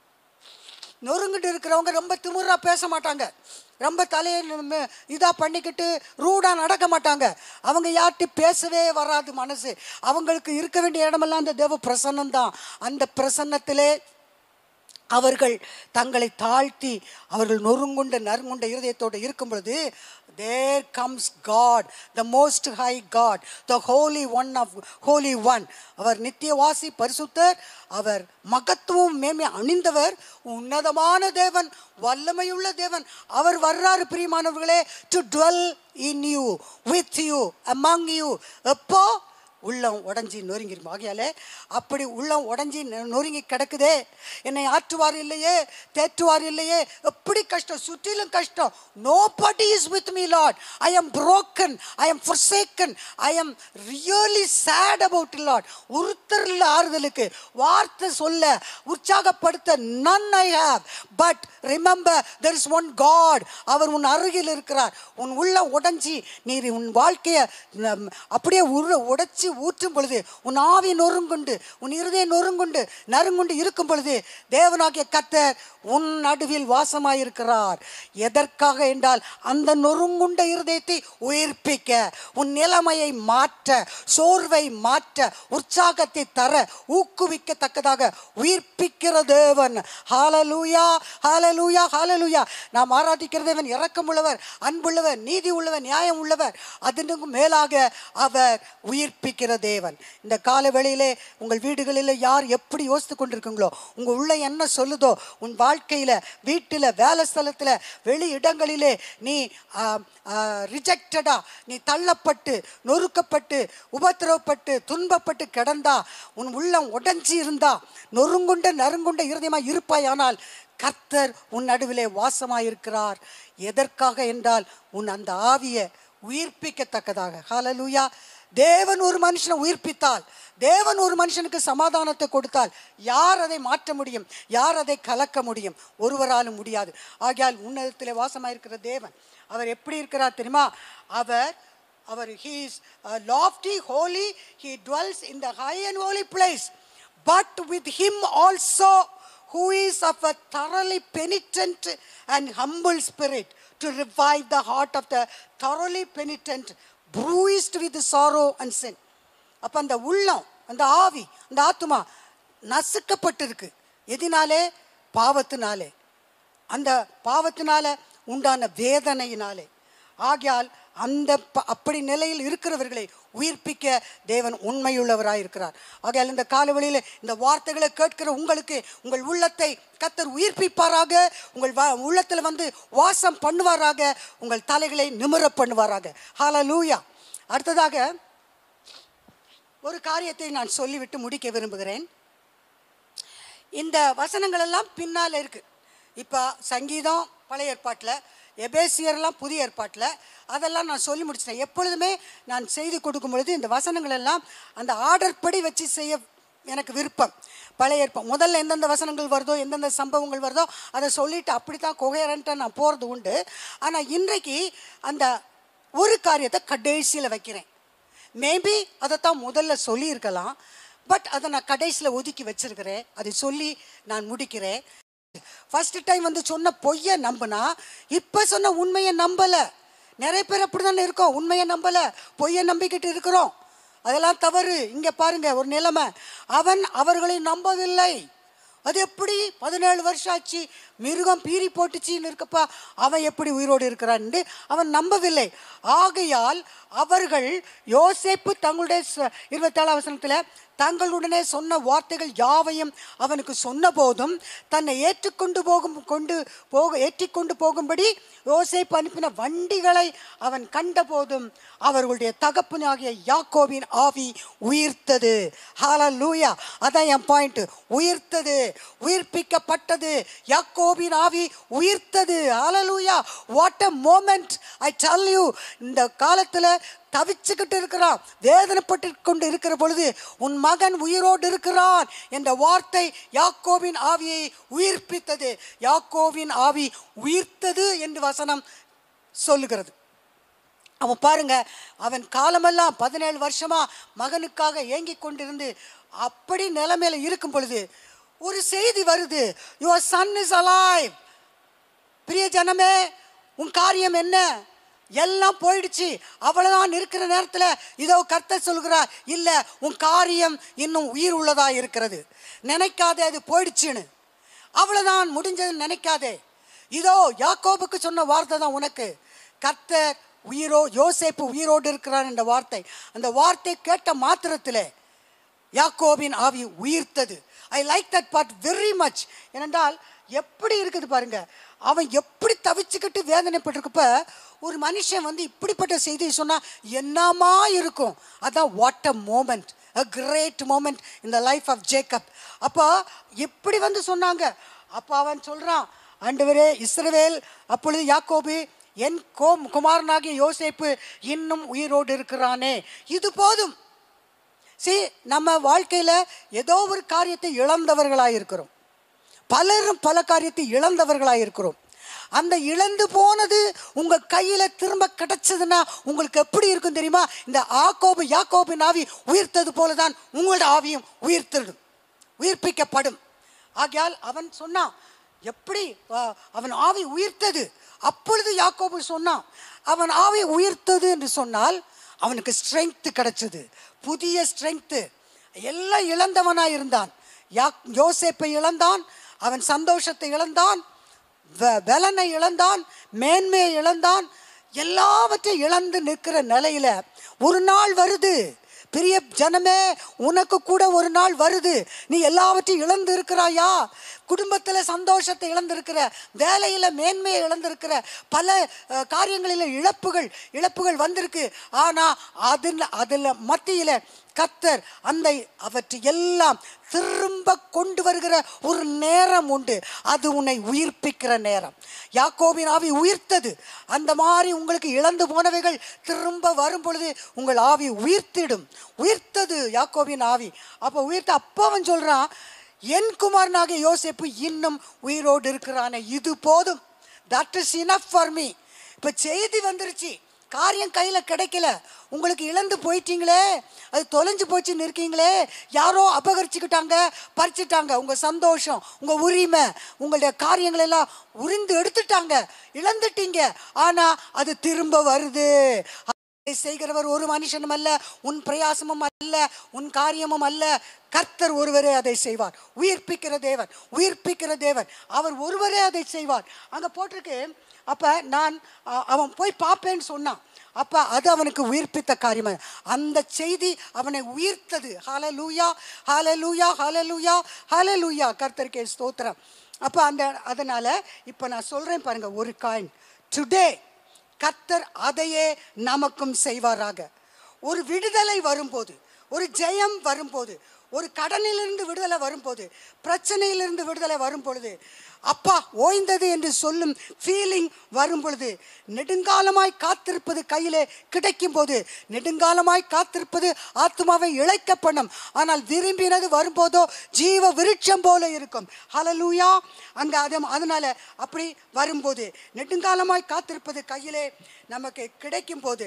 D: நொறுங்கிட்டு இருக்கிறவங்க ரொம்ப திமிரா பேச மாட்டாங்க ரொம்ப தலையை நம்ம இதாக பண்ணிக்கிட்டு ரூடாக நடக்க மாட்டாங்க அவங்க யார்கிட்ட பேசவே வராது மனசு அவங்களுக்கு இருக்க வேண்டிய இடமெல்லாம் அந்த தேவ பிரசன்னம் தான் அந்த பிரசன்னத்திலே அவர்கள் தங்களை தாழ்த்தி அவர்கள் நொறுங்குண்ட நறுங்குண்ட இருதயத்தோடு இருக்கும் பொழுது there comes God the most high God the holy one of holy one அவர் நித்தியவாசி பரிசுத்தர் அவர் மகத்துவம் மேன்மை அணிந்தவர் உன்னதமான தேவன் வல்லமையுள்ள தேவன் அவர் வர்றாரு பிரியமானவர்களே to dwell in you with you among you எப்போ உள்ளம் உடஞ்சி நொறுங்கிரும் ஆகையாலே அப்படி உள்ளம் உடஞ்சி நொ- நொறுங்கி கிடக்குதே என்னை ஆற்றுவார் இல்லையே தேற்றுவார் இல்லையே எப்படி கஷ்டம் சுற்றிலும் கஷ்டம் nobody is with me Lord I am broken I am forsaken I am really sad about Lord ஒருத்தர் இல்லை ஆறுதலுக்கு வார்த்தை சொல்ல உற்சாகப்படுத்த none I have but remember there is one God அவர் உன் அருகில் இருக்கிறார் உன் உள்ள உடைஞ்சி நீர் உன் வாழ்க்கையை நம், அப்படியே உரு உடைச்சி ஊற்றும் பொழுது உன் ஆவி நொறுங்குண்டு உன் இருதயம் நொறுங்குண்டு நறுங்குண்டு இருக்கும் பொழுது தேவனாகிய கர்த்தர் உன் நடுவில் வாசமாயிருக்கிறார் எதற்காக என்றால் அந்த நொறுங்குண்ட இருதயத்தை உயிர்ப்பிக்க உன் நிலைமையை மாற்ற சோர்வை மாற்ற உற்சாகத்தை தர ஊக்குவிக்கத்தக்கதாக உயிர்ப்பிக்கிற தேவன் ஹாலலூயா ஹாலலூயா ஹாலலூயா நாம் ஆராதிக்கிற தேவன் இரக்கமுள்ளவர் அன்புள்ளவர் நீதி உள்ளவர் நியாயம் உள்ளவர் அதனுக்கும் மேலாக அவர் உயிர்ப்பிக்க உயிர்ப்பிக்கிற தேவன் இந்த கால வேளையிலே உங்கள் வீடுகளில் யார் எப்படி யோசித்து கொண்டிருக்கீங்களோ உங்கள் உள்ள என்ன சொல்லுதோ உன் வாழ்க்கையில் வீட்டில் வேலை ஸ்தலத்தில் வெளி இடங்களிலே நீ ரிஜெக்டடா நீ தள்ளப்பட்டு நொறுக்கப்பட்டு உபத்திரவப்பட்டு துன்பப்பட்டு கிடந்தா உன் உள்ளம் உடைஞ்சி இருந்தா நொறுங்குண்ட நறுங்குண்ட இருதயமாக இருப்பாயானால் கர்த்தர் உன் நடுவிலே வாசமாயிருக்கிறார் எதற்காக என்றால் உன் அந்த ஆவியை உயிர்ப்பிக்கத்தக்கதாக ஹalleluya தேவன் ஒரு மனுஷனை உயிர்ப்பித்தால் தேவன் ஒரு மனுஷனுக்கு சமாதானத்தை கொடுத்தால் யார் அதை மாற்ற முடியும் யார் அதை கலக்க முடியும் ஒருவராலும் முடியாது ஆகையால் உன்னதத்திலே வாசமாயிருக்கிற தேவன் அவர் எப்படி இருக்கிறார் தெரியுமா அவர் அவர் he is uh, lofty holy he dwells in the high and holy place but with him also who is of a thoroughly penitent and humble spirit to revive the heart of the thoroughly penitent bruised with sorrow and sin அப்ப அந்த உள்ளம் அந்த ஆவி அந்த ஆத்துமா நசுக்கப்பட்டிருக்கு எதினாலே பாவத்தினாலே அந்த பாவத்தினால உண்டான வேதனையினாலே ஆகையால் அந்த ப- அப்படி நிலையில் இருக்கிறவர்களை உயிர்ப்பிக்க தேவன் உண்மையுள்ளவராய் இருக்கிறார் ஆகையால் இந்த காலவெளியில் இந்த வார்த்தைகளை கேட்கிற உங்களுக்கு உங்கள் உள்ளத்தை கத்தர் உயிர்ப்பிப்பாராக உங்கள் வா உள்ளத்தில் வந்து வாசம் பண்ணுவாராக உங்கள் தலைகளை நிமிர பண்ணுவாராக ஹalleluya அடுத்ததாக ஒரு காரியத்தை நான் சொல்லிவிட்டு முடிக்க விரும்புகிறேன் இந்த வசனங்கள் எல்லாம் பின்னால் இருக்கு இப்போ சங்கீதம் பழைய ஏற்பாட்டில் எபேசியர்லாம் புதிய ஏற்பாட்டில் அதெல்லாம் நான் சொல்லி முடிச்சிட்டேன் எப்பொழுதுமே நான் செய்து கொடுக்கும் பொழுது இந்த வசனங்கள் எல்லாம் அந்த ஆர்டர் படி வச்சு செய்ய எனக்கு விருப்பம் பழைய ஏற்பம் முதல்ல எந்தெந்த வசனங்கள் வருதோ எந்தெந்த சம்பவங்கள் வருதோ அதை சொல்லிட்டு அப்படி தான் கொகையரண்ட்டாக நான் போகிறது உண்டு ஆனால் இன்றைக்கு அந்த ஒரு காரியத்தை கடைசியில் வைக்கிறேன் மேபி அதைத்தான் முதல்ல சொல்லியிருக்கலாம் பட் அதை நான் கடைசியில் ஒதுக்கி வச்சிருக்கிறேன் அதை சொல்லி நான் முடிக்கிறேன் ஃபர்ஸ்ட் டைம் வந்து சொன்ன பொய்யை நம்பினா இப்போ சொன்ன உண்மையை நம்பலை நிறைய பேர் அப்படி தானே இருக்கோம் உண்மையை நம்பலை பொய்யை நம்பிக்கிட்டு இருக்கிறோம் அதெல்லாம் தவறு இங்கே பாருங்க ஒரு நிலைமை அவன் அவர்களை நம்பவில்லை அது எப்படி பதினேழு வருஷம் ஆச்சு மிருகம் பீறி போட்டுச்சின்னு இருக்கப்பா அவன் எப்படி உயிரோடு இருக்கிறான்னு அவன் நம்பவில்லை ஆகையால் அவர்கள் யோசேப்பு தங்களுடைய ச- இருபத்தேழாம் வசனத்தில் தங்களுடனே சொன்ன வார்த்தைகள் யாவையும் அவனுக்கு சொன்ன போதும் தன்னை ஏற்றுக்கொண்டு போகும் கொண்டு போக ஏற்றிக்கொண்டு போகும்படி யோசேப்பு அனுப்பின வண்டிகளை அவன் கண்டபோதும் அவர்களுடைய தகப்பனாகிய யாக்கோபின் ஆவி உயிர்த்தது ஹalleluya அதான் என் பாயிண்ட் உயிர்த்தது உயிர்ப்பிக்கப்பட்டது யாக்கோபின் ஆவி உயிர்த்தது hallelujah what a moment I tell you இந்த காலத்துல தவிச்சுக்கிட்டு இருக்கிறான் வேதனைப்பட்டு கொண்டு இருக்கிற பொழுது உன் மகன் உயிரோடு இருக்கிறான் என்ற வார்த்தை யாக்கோபின் ஆவியை உயிர்ப்பித்தது யாக்கோபின் ஆவி உயிர்த்தது என்று வசனம் சொல்லுகிறது அவன் பாருங்க அவன் காலமெல்லாம் பதினேழு வருஷமா மகனுக்காக ஏங்கிக் கொண்டிருந்து அப்படி நிலைமையில இருக்கும் பொழுது ஒரு செய்தி வருது யுவர் சன் இஸ் அலைவ் பிரிய ஜனமே உன் காரியம் என்ன எல்லாம் போயிடுச்சு அவ்வளவுதான் இருக்கிற நேரத்தில் இதோ கர்த்தர் சொல்கிறார் இல்ல உன் காரியம் இன்னும் உயிர் உள்ளதா இருக்கிறது நினைக்காதே அது போயிடுச்சுன்னு அவ்வளவுதான் முடிஞ்சதுன்னு நினைக்காதே இதோ யாக்கோபுக்கு சொன்ன வார்த்தை தான் உனக்கு கர்த்தர் உயிரோ யோசேப்பு உயிரோடு இருக்கிறார் என்ற வார்த்தை அந்த வார்த்தை கேட்ட மாத்திரத்திலே யாக்கோபின் ஆவி உயிர்த்தது I like that part very much ஏனென்றால் எப்படி இருக்குது பாருங்க அவன் எப்படி தவிச்சுக்கிட்டு வேதனைப்பட்டிருக்கப்ப ஒரு மனுஷன் வந்து இப்படிப்பட்ட செய்தியை சொன்னா என்னமா இருக்கும் அதான் what a moment a great moment இந்த லைஃப் ஆஃப் ஜேக்கப் அப்போ எப்படி வந்து சொன்னாங்க அப்போ அவன் சொல்றான் ஆண்டவரே இஸ்ரவேல் அப்பொழுது யாக்கோபு என் கோம் குமாரனாகிய யோசேப்பு இன்னும் உயிரோடு இருக்கிறானே இது போதும் see நம்ம வாழ்க்கையில் ஏதோ ஒரு காரியத்தை இழந்தவர்களாக இருக்கிறோம் பலரும் பல காரியத்தை இழந்தவர்களாக இருக்கிறோம் அந்த இழந்து போனது உங்க கையில திரும்ப கிடைச்சதுன்னா உங்களுக்கு எப்படி இருக்கும் தெரியுமா இந்த ஆக்கோபு யாக்கோபின் ஆவி உயிர்த்தது போலதான் உங்களோட ஆவியும் உயிர்த்திடும் உயிர்ப்பிக்கப்படும் ஆகையால் அவன் சொன்னான் எப்படி ஆ, அவன் ஆவி உயிர்த்தது அப்பொழுது யாக்கோபு சொன்னான் அவன் ஆவி உயிர்த்தது என்று சொன்னால் அவனுக்கு ஸ்ட்ரென்த் கிடைச்சது புதிய ஸ்ட்ரென்த்து எல்லாம் இழந்தவனாய் இருந்தான் யா யோசேப்பை இழந்தான் அவன் சந்தோஷத்தை இழந்தான் வ- பலனை இழந்தான் மேன்மையை இழந்தான் எல்லாவற்றையும் இழந்து நிற்கிற நிலையில ஒரு நாள் வருது பிரிய ஜனமே உனக்கு கூட ஒரு நாள் வருது நீ எல்லாவற்றையும் இழந்து இருக்கிறாயா குடும்பத்தில் சந்தோஷத்தை இழந்திருக்கிற வேலையில் மேன்மையை இழந்திருக்கிற பல அஹ், காரியங்களில் இழப்புகள் இழப்புகள் வந்திருக்கு ஆனால் அதில் அதில் மத்தியில் கத்தர் அந்த அவற்றை எல்லாம் திரும்ப கொண்டு வருகிற ஒரு நேரம் உண்டு அது உன்னை உயிர்ப்பிக்கிற நேரம் யாக்கோபின் ஆவி உயிர்த்தது அந்த மாதிரி உங்களுக்கு இழந்து போனவைகள் திரும்ப வரும் பொழுது உங்கள் ஆவி உயிர்த்திடும் உயிர்த்தது யாக்கோபின் ஆவி அப்போ உயிர்த்த அப்போ அவன் சொல்றான் என் குமாரனாகிய யோசேப்பு இன்னும் உயிரோடு இருக்கிறானே இது போதும் that is enough for me இப்போ செய்தி வந்துருச்சு காரியம் கையில் கிடைக்கல உங்களுக்கு இழந்து போயிட்டீங்களே அது தொலைஞ்சு போச்சுன்னு இருக்கீங்களே யாரோ அபகரிச்சுக்கிட்டாங்க பறிச்சுட்டாங்க உங்கள் சந்தோஷம் உங்கள் உரிமை உங்களுடைய காரியங்கள் எல்லாம் உரிந்து எடுத்துட்டாங்க இழந்துட்டீங்க ஆனால் அது திரும்ப வருது அதை செய்கிறவர் ஒரு மனுஷனும் அல்ல உன் பிரயாசமும் அல்ல உன் காரியமும் அல்ல கர்த்தர் ஒருவரே அதை செய்வார் உயிர்ப்பிக்கிற தேவன் உயிர்ப்பிக்கிற தேவன் அவர் ஒருவரே அதை செய்வார் அங்கே போட்டிருக்கு அப்போ நான் அ- அவன் போய் பார்ப்பேன்னு சொன்னான் அப்போ அது அவனுக்கு உயிர்ப்பித்த காரியம் அந்த செய்தி அவனை உயிர்த்தது ஹalleluya ஹalleluya ஹalleluya ஹalleluya கர்த்தருக்கே ஸ்தோத்திரம் அப்போ அந்த அதனால் இப்போ நான் சொல்கிறேன் பாருங்க ஒரு காயின் டுடே கர்த்தர் அதையே நமக்கும் செய்வாராக ஒரு விடுதலை வரும்போது ஒரு ஜெயம் வரும்போது ஒரு கடனிலிருந்து விடுதலை வரும்போது பிரச்சனையிலிருந்து விடுதலை வரும் பொழுது அப்பா ஓய்ந்தது என்று சொல்லும் ஃபீலிங் வரும் பொழுது நெடுங்காலமாய் காத்திருப்பது கையிலே கிடைக்கும் போது நெடுங்காலமாய் காத்திருப்பது ஆத்மாவை இழைக்க பண்ணும் ஆனால் விரும்பினது வரும்போதோ ஜீவ விருட்சம் போல இருக்கும் ஹalleluya அங்க அது அதனால அப்படி வரும்போது நெடுங்காலமாய் காத்திருப்பது கையிலே நமக்கு கிடைக்கும் போது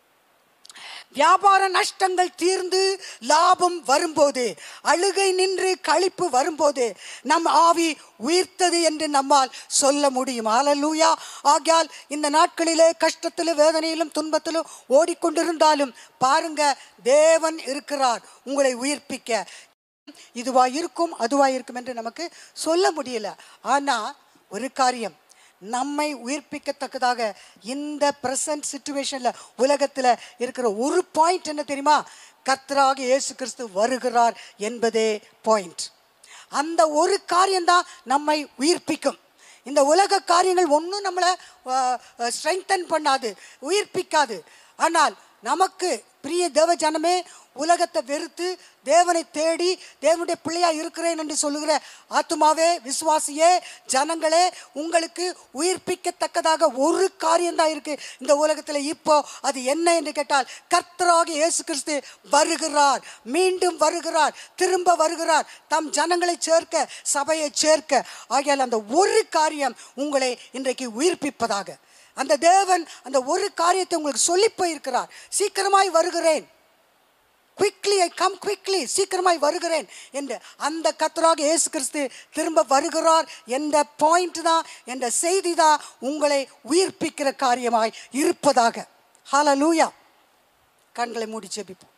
D: வியாபார நஷ்டங்கள் தீர்ந்து லாபம் வரும்போது அழுகை நின்று களிப்பு வரும்போது நம் ஆவி உயிர்த்தது என்று நம்மால் சொல்ல முடியும் ஹalleluya ஆகையால் இந்த நாட்களிலே கஷ்டத்திலும் வேதனையிலும் துன்பத்திலும் ஓடிக்கொண்டிருந்தாலும் பாருங்க தேவன் இருக்கிறார் உங்களை உயிர்ப்பிக்க இதுவா இருக்கும் அதுவா இருக்கும் என்று நமக்கு சொல்ல முடியல ஆனா ஒரு காரியம் நம்மை உயிர்ப்பிக்கத்தக்கதாக இந்த பிரசன்ட் சுச்சுவேஷன்ல உலகத்துல இருக்கிற ஒரு பாயிண்ட் என்ன தெரியுமா கர்த்தராக இயேசு கிறிஸ்து வருகிறார் என்பதே பாயிண்ட் அந்த ஒரு காரியம்தான் நம்மை உயிர்ப்பிக்கும் இந்த உலக காரியங்கள் ஒன்றும் நம்மளை ஸ்ட்ரெங்தன் பண்ணாது உயிர்ப்பிக்காது ஆனால் நமக்கு பிரிய தேவ ஜனமே உலகத்தை வெறுத்து தேவனை தேடி தேவனுடைய பிள்ளையா இருக்கிறேன் என்று சொல்லுகிற ஆத்துமாவே விசுவாசியே ஜனங்களே உங்களுக்கு உயிர்ப்பிக்கத்தக்கதாக ஒரு காரியம்தான் இருக்கு இந்த உலகத்தில் இப்போ அது என்ன என்று கேட்டால் கர்த்தராக இயேசு கிறிஸ்து வருகிறார் மீண்டும் வருகிறார் திரும்ப வருகிறார் தம் ஜனங்களை சேர்க்க சபையை சேர்க்க ஆகையால் அந்த ஒரு காரியம் உங்களை இன்றைக்கு உயிர்ப்பிப்பதாக அந்த தேவன் அந்த ஒரு காரியத்தை உங்களுக்கு சொல்லி போயிருக்கிறார் சீக்கிரமாய் வருகிறேன் குவிக்லி ஐ கம் குவிக்லி சீக்கிரமாய் வருகிறேன் என்று அந்த கத்தராக இயேசு கிறிஸ்து திரும்ப வருகிறார் என்ற பாயிண்ட் தான் என்ற செய்தி தான் உங்களை உயிர்ப்பிக்கிற காரியமாய் இருப்பதாக ஹalleluya கண்களை மூடி ஜெபிப்போம்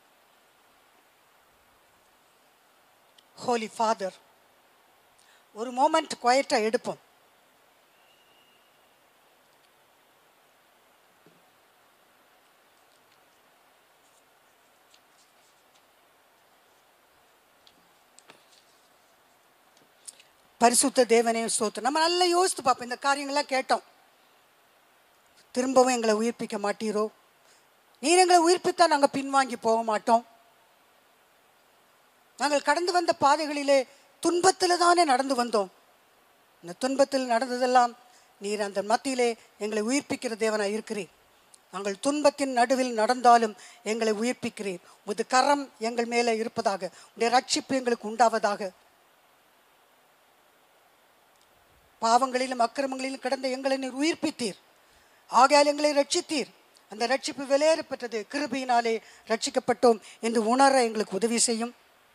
D: ஹோலி ஃபாதர் ஒரு மோமெண்ட் குவைட்டாக எடுப்போம் பரிசுத்த தேவனே ஸ்தோத்திரம் நம்ம நல்லா யோசித்து பார்ப்போம் இந்த காரியங்கள்லாம் கேட்டோம் திரும்பவும் எங்களை உயிர்ப்பிக்க மாட்டீரோ நீர் எங்களை உயிர்ப்பித்தா நாங்கள் பின்வாங்கி போக மாட்டோம் நாங்கள் கடந்து வந்த பாதைகளிலே துன்பத்தில் தானே நடந்து வந்தோம் இந்த துன்பத்தில் நடந்ததெல்லாம் நீர் அந்த மத்தியிலே எங்களை உயிர்ப்பிக்கிற தேவனாக இருக்கிறீர் நாங்கள் துன்பத்தின் நடுவில் நடந்தாலும் எங்களை உயிர்ப்பிக்கிறீர் உமது கரம் எங்கள் மேலே இருப்பதாக உடைய ரட்சிப்பு எங்களுக்கு உண்டாவதாக பாவங்களிலும் அக்கிரமங்களிலும் கிடந்த எங்களை நீர் உயிர்ப்பித்தீர் ஆகையால் எங்களை ரட்சித்தீர் அந்த ரட்சிப்பு வெளியேறப்பட்டது கிருபையினாலே ரட்சிக்கப்பட்டோம் என்று உணர எங்களுக்கு உதவி செய்யும்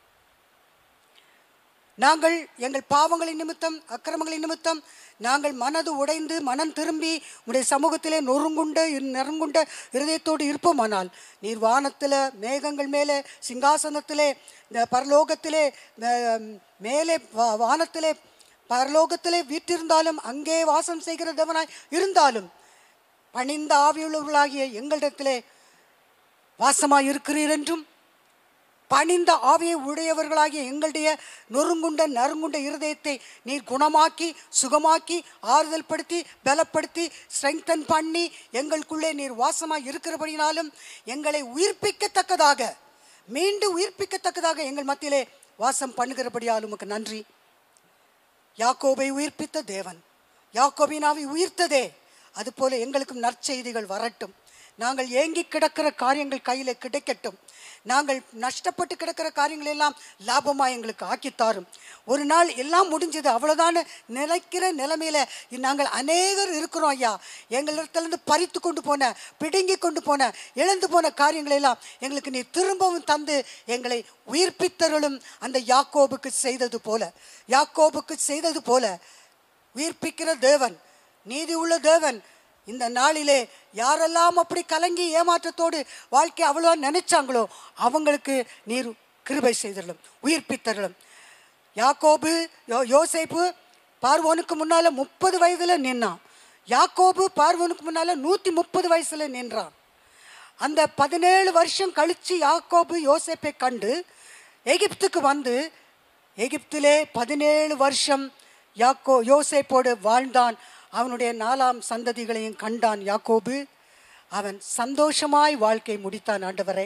D: நாங்கள் எங்கள் பாவங்களின் நிமித்தம் அக்கிரமங்களின் நிமித்தம் நாங்கள் மனது உடைந்து மனம் திரும்பி உடைய சமூகத்திலே நொறுங்குண்ட நெருங்குண்ட இருதயத்தோடு இருப்போமானால் நீர் வானத்தில் மேகங்கள் மேலே சிங்காசனத்திலே இந்த பரலோகத்திலே அஹ், மேலே வா- வானத்திலே பரலோகத்திலே வீற்றிருந்தாலும் அங்கே வாசம் செய்கிற தேவனாய் இருந்தாலும் பணிந்த ஆவியுள்ளவர்களாகிய எங்களிடத்திலே வாசமாய் இருக்கிறீர் என்றும் பணிந்த ஆவியை உடையவர்களாகிய எங்களுடைய நொறுங்குண்ட நறுங்குண்ட இருதயத்தை நீர் குணமாக்கி சுகமாக்கி ஆறுதல் படுத்தி பலப்படுத்தி ஸ்ட்ரெங்தன் பண்ணி எங்களுக்குள்ளே நீர் வாசமாக இருக்கிறபடினாலும் எங்களை உயிர்ப்பிக்கத்தக்கதாக மீண்டும் உயிர்ப்பிக்கத்தக்கதாக எங்கள் மத்தியிலே வாசம் பண்ணுகிறபடியால் உமக்கு நன்றி யாக்கோபை உயிர்ப்பித்த தேவன் யாக்கோபின் ஆவி உயிர்த்ததே அதுபோல எங்களுக்கும் நற்செய்திகள் வரட்டும் நாங்கள் ஏங்கி கிடக்கிற காரியங்கள் கையில் கிடைக்கட்டும் நாங்கள் நஷ்டப்பட்டு கிடக்கிற காரியங்கள் எல்லாம் லாபமாக எங்களுக்கு ஆக்கித்தாரும் ஒரு நாள் எல்லாம் முடிஞ்சது அவ்வளோதான நிலைக்கிற நிலைமையில நாங்கள் அநேகர் இருக்கிறோம் ஐயா எங்களிடத்துலேருந்து பறித்து கொண்டு போன பிடுங்கி கொண்டு போன இழந்து போன காரியங்களை எல்லாம் எங்களுக்கு நீ திரும்பவும் தந்து எங்களை உயிர்ப்பித்தருளும் அந்த யாக்கோபுக்கு செய்தது போல யாக்கோபுக்கு செய்தது போல உயிர்ப்பிக்கிற தேவன் நீதி உள்ள தேவன் இந்த நாளிலே யாரெல்லாம் அப்படி கலங்கி ஏமாற்றத்தோடு வாழ்க்கை அவ்வளோ நினைச்சாங்களோ அவங்களுக்கு நீர் கிருபை செய்தரலும் உயிர்ப்பித்தரலும் யாக்கோபு யோ யோசேப்பு பார்வோனுக்கு முன்னால முப்பது வயதுல நின்னான் யாக்கோபு பார்வோனுக்கு முன்னால நூற்றி முப்பது வயசுல நின்றான் அந்த பதினேழு வருஷம் கழிச்சு யாக்கோபு யோசேப்பை கண்டு எகிப்துக்கு வந்து எகிப்திலே பதினேழு வருஷம் யாக்கோ யோசேப்போடு வாழ்ந்தான் அவனுடைய நாலாம் சந்ததிகளையும் கண்டான் யாக்கோபு அவன் சந்தோஷமாய் வாழ்க்கை முடித்தான் ஆண்டவரே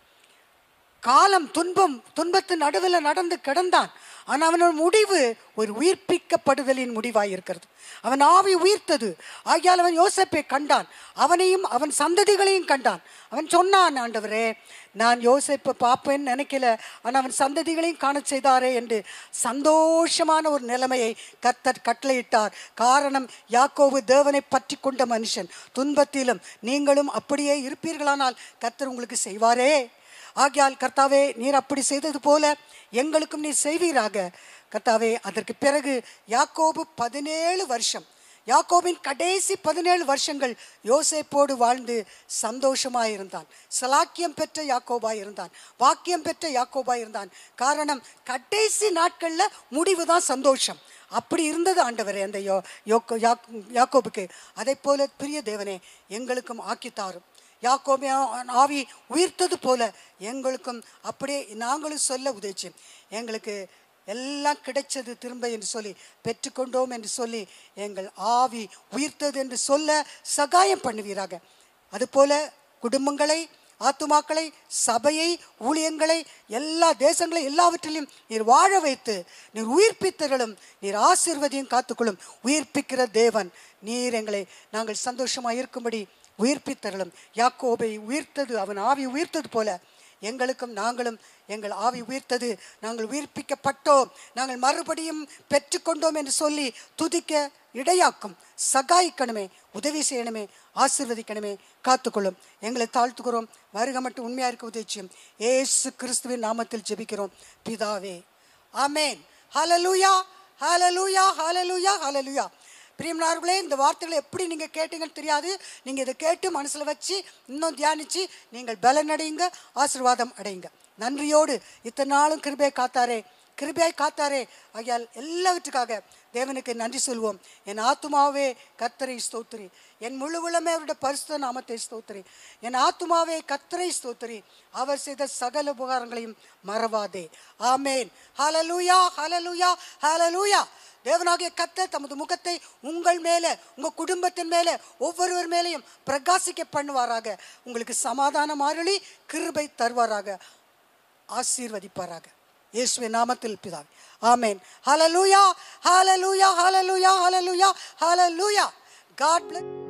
D: காலம் துன்பம் துன்பத்தின் நடுவில் நடந்து கிடந்தான் ஆனால் அவனோட முடிவு ஒரு உயிர்ப்பிக்கப்படுதலின் முடிவாய் இருக்கிறது அவன் ஆவி உயிர்த்தது ஆகியால் அவன் யோசேப்பை கண்டான் அவனையும் அவன் சந்ததிகளையும் கண்டான் அவன் சொன்னான் ஆண்டவரே நான் யோசேப்பை பார்ப்பேன்னு நினைக்கல ஆனால் அவன் சந்ததிகளையும் காண செய்தாரே என்று சந்தோஷமான ஒரு நிலைமையை கர்த்தர் கட்டளையிட்டார் காரணம் யாக்கோவு தேவனை பற்றி கொண்ட மனுஷன் துன்பத்திலும் நீங்களும் அப்படியே இருப்பீர்களானால் கர்த்தர் உங்களுக்கு செய்வாரே ஆகையால் கர்த்தாவே நீர் அப்படி செய்தது போல எங்களுக்கும் நீர் செய்வீராக கர்த்தாவே அதற்கு பிறகு யாக்கோபு பதினேழு வருஷம் யாக்கோபின் கடைசி பதினேழு வருஷங்கள் யோசேப்போடு வாழ்ந்து சந்தோஷமாய் இருந்தான் சலாக்கியம் பெற்ற யாக்கோபாய் இருந்தான் வாக்கியம் பெற்ற யாக்கோபாய் இருந்தான் காரணம் கடைசி நாட்கள்ல முடிவு தான் சந்தோஷம் அப்படி இருந்தது ஆண்டவரே அந்த யோ யோக்கோ யாக் யாக்கோபுக்கு அதை போல பிரிய தேவனே எங்களுக்கும் ஆக்கித்தாரும் யாக்கோபே ஆவி உயிர்த்தது போல எங்களுக்கும் அப்படியே நாங்களும் சொல்ல உதவிச்சு எங்களுக்கு எல்லாம் கிடைச்சது திரும்ப என்று சொல்லி பெற்றுக்கொண்டோம் என்று சொல்லி எங்கள் ஆவி உயிர்த்தது என்று சொல்ல சகாயம் பண்ணுவீராக அதுபோல குடும்பங்களை ஆத்துமாக்களை சபையை ஊழியங்களை எல்லா தேசங்களை எல்லாவற்றிலும் நீர் வாழ வைத்து நீர் உயிர்ப்பித்தர்களும் நீர் ஆசிர்வதியும் காத்துக்கொள்ளும் உயிர்ப்பிக்கிற தேவன் நீர் எங்களை நாங்கள் சந்தோஷமாக இருக்கும்படி உயிர்ப்பித்தருளும் யாக்கோபை உயிர்த்தது அவன் ஆவி உயிர்த்தது போல எங்களுக்கும் நாங்களும் எங்கள் ஆவி உயிர்த்தது நாங்கள் உயிர்ப்பிக்கப்பட்டோம் நாங்கள் மறுபடியும் பெற்றுக்கொண்டோம் என்று சொல்லி துதிக்க இடையாக்கும் சகாயிக்கணுமே உதவி செய்யணுமே ஆசிர்வதிக்கணுமே காத்துக்கொள்ளும் எங்களை தாழ்த்துக்கிறோம் வருக மட்டும் உண்மையா இருக்க உதவிச்சியும் ஏசு கிறிஸ்துவின் நாமத்தில் ஜெபிக்கிறோம் பிதாவே ஆமேன் ஹalleluya ஹalleluya ஹalleluya ஹalleluya பிரியம்னார்களே இந்த வார்த்தைகளை எப்படி நீங்கள் கேட்டீங்கன்னு தெரியாது நீங்கள் இதை கேட்டு மனசில் வச்சு இன்னும் தியானித்து நீங்கள் பலனடையுங்க ஆசீர்வாதம் அடையுங்க நன்றியோடு இத்தனை நாளும் கிருபையை காத்தாரே கிருபையாய் காத்தாரே ஆகையால் எல்லாவற்றுக்காக தேவனுக்கு நன்றி சொல்வோம் என் ஆத்துமாவே கத்தரை ஸ்தோத்திரி என் முழு உளமே அவருடைய பரிசுத்த நாமத்தை ஸ்தோத்திரி என் ஆத்துமாவே கத்தரை ஸ்தோத்திரி அவர் செய்த சகல உபகாரங்களையும் மறவாதே ஆமேன் ஹalleluya ஹalleluya ஹalleluya தேவனாகிய கர்த்தர் தமது முகத்தை உங்கள் மேலே உங்கள் குடும்பத்தின் மேலே ஒவ்வொருவர் மேலேயும் பிரகாசிக்க பண்ணுவாராக உங்களுக்கு சமாதானம் அருளி கிருபை தருவாராக ஆசீர்வதிப்பாராக இயேசுவின் நாமத்தில் பிதாவே ஆமென் ஹalleluya ஹalleluya ஹalleluya ஹalleluya ஹalleluya God bless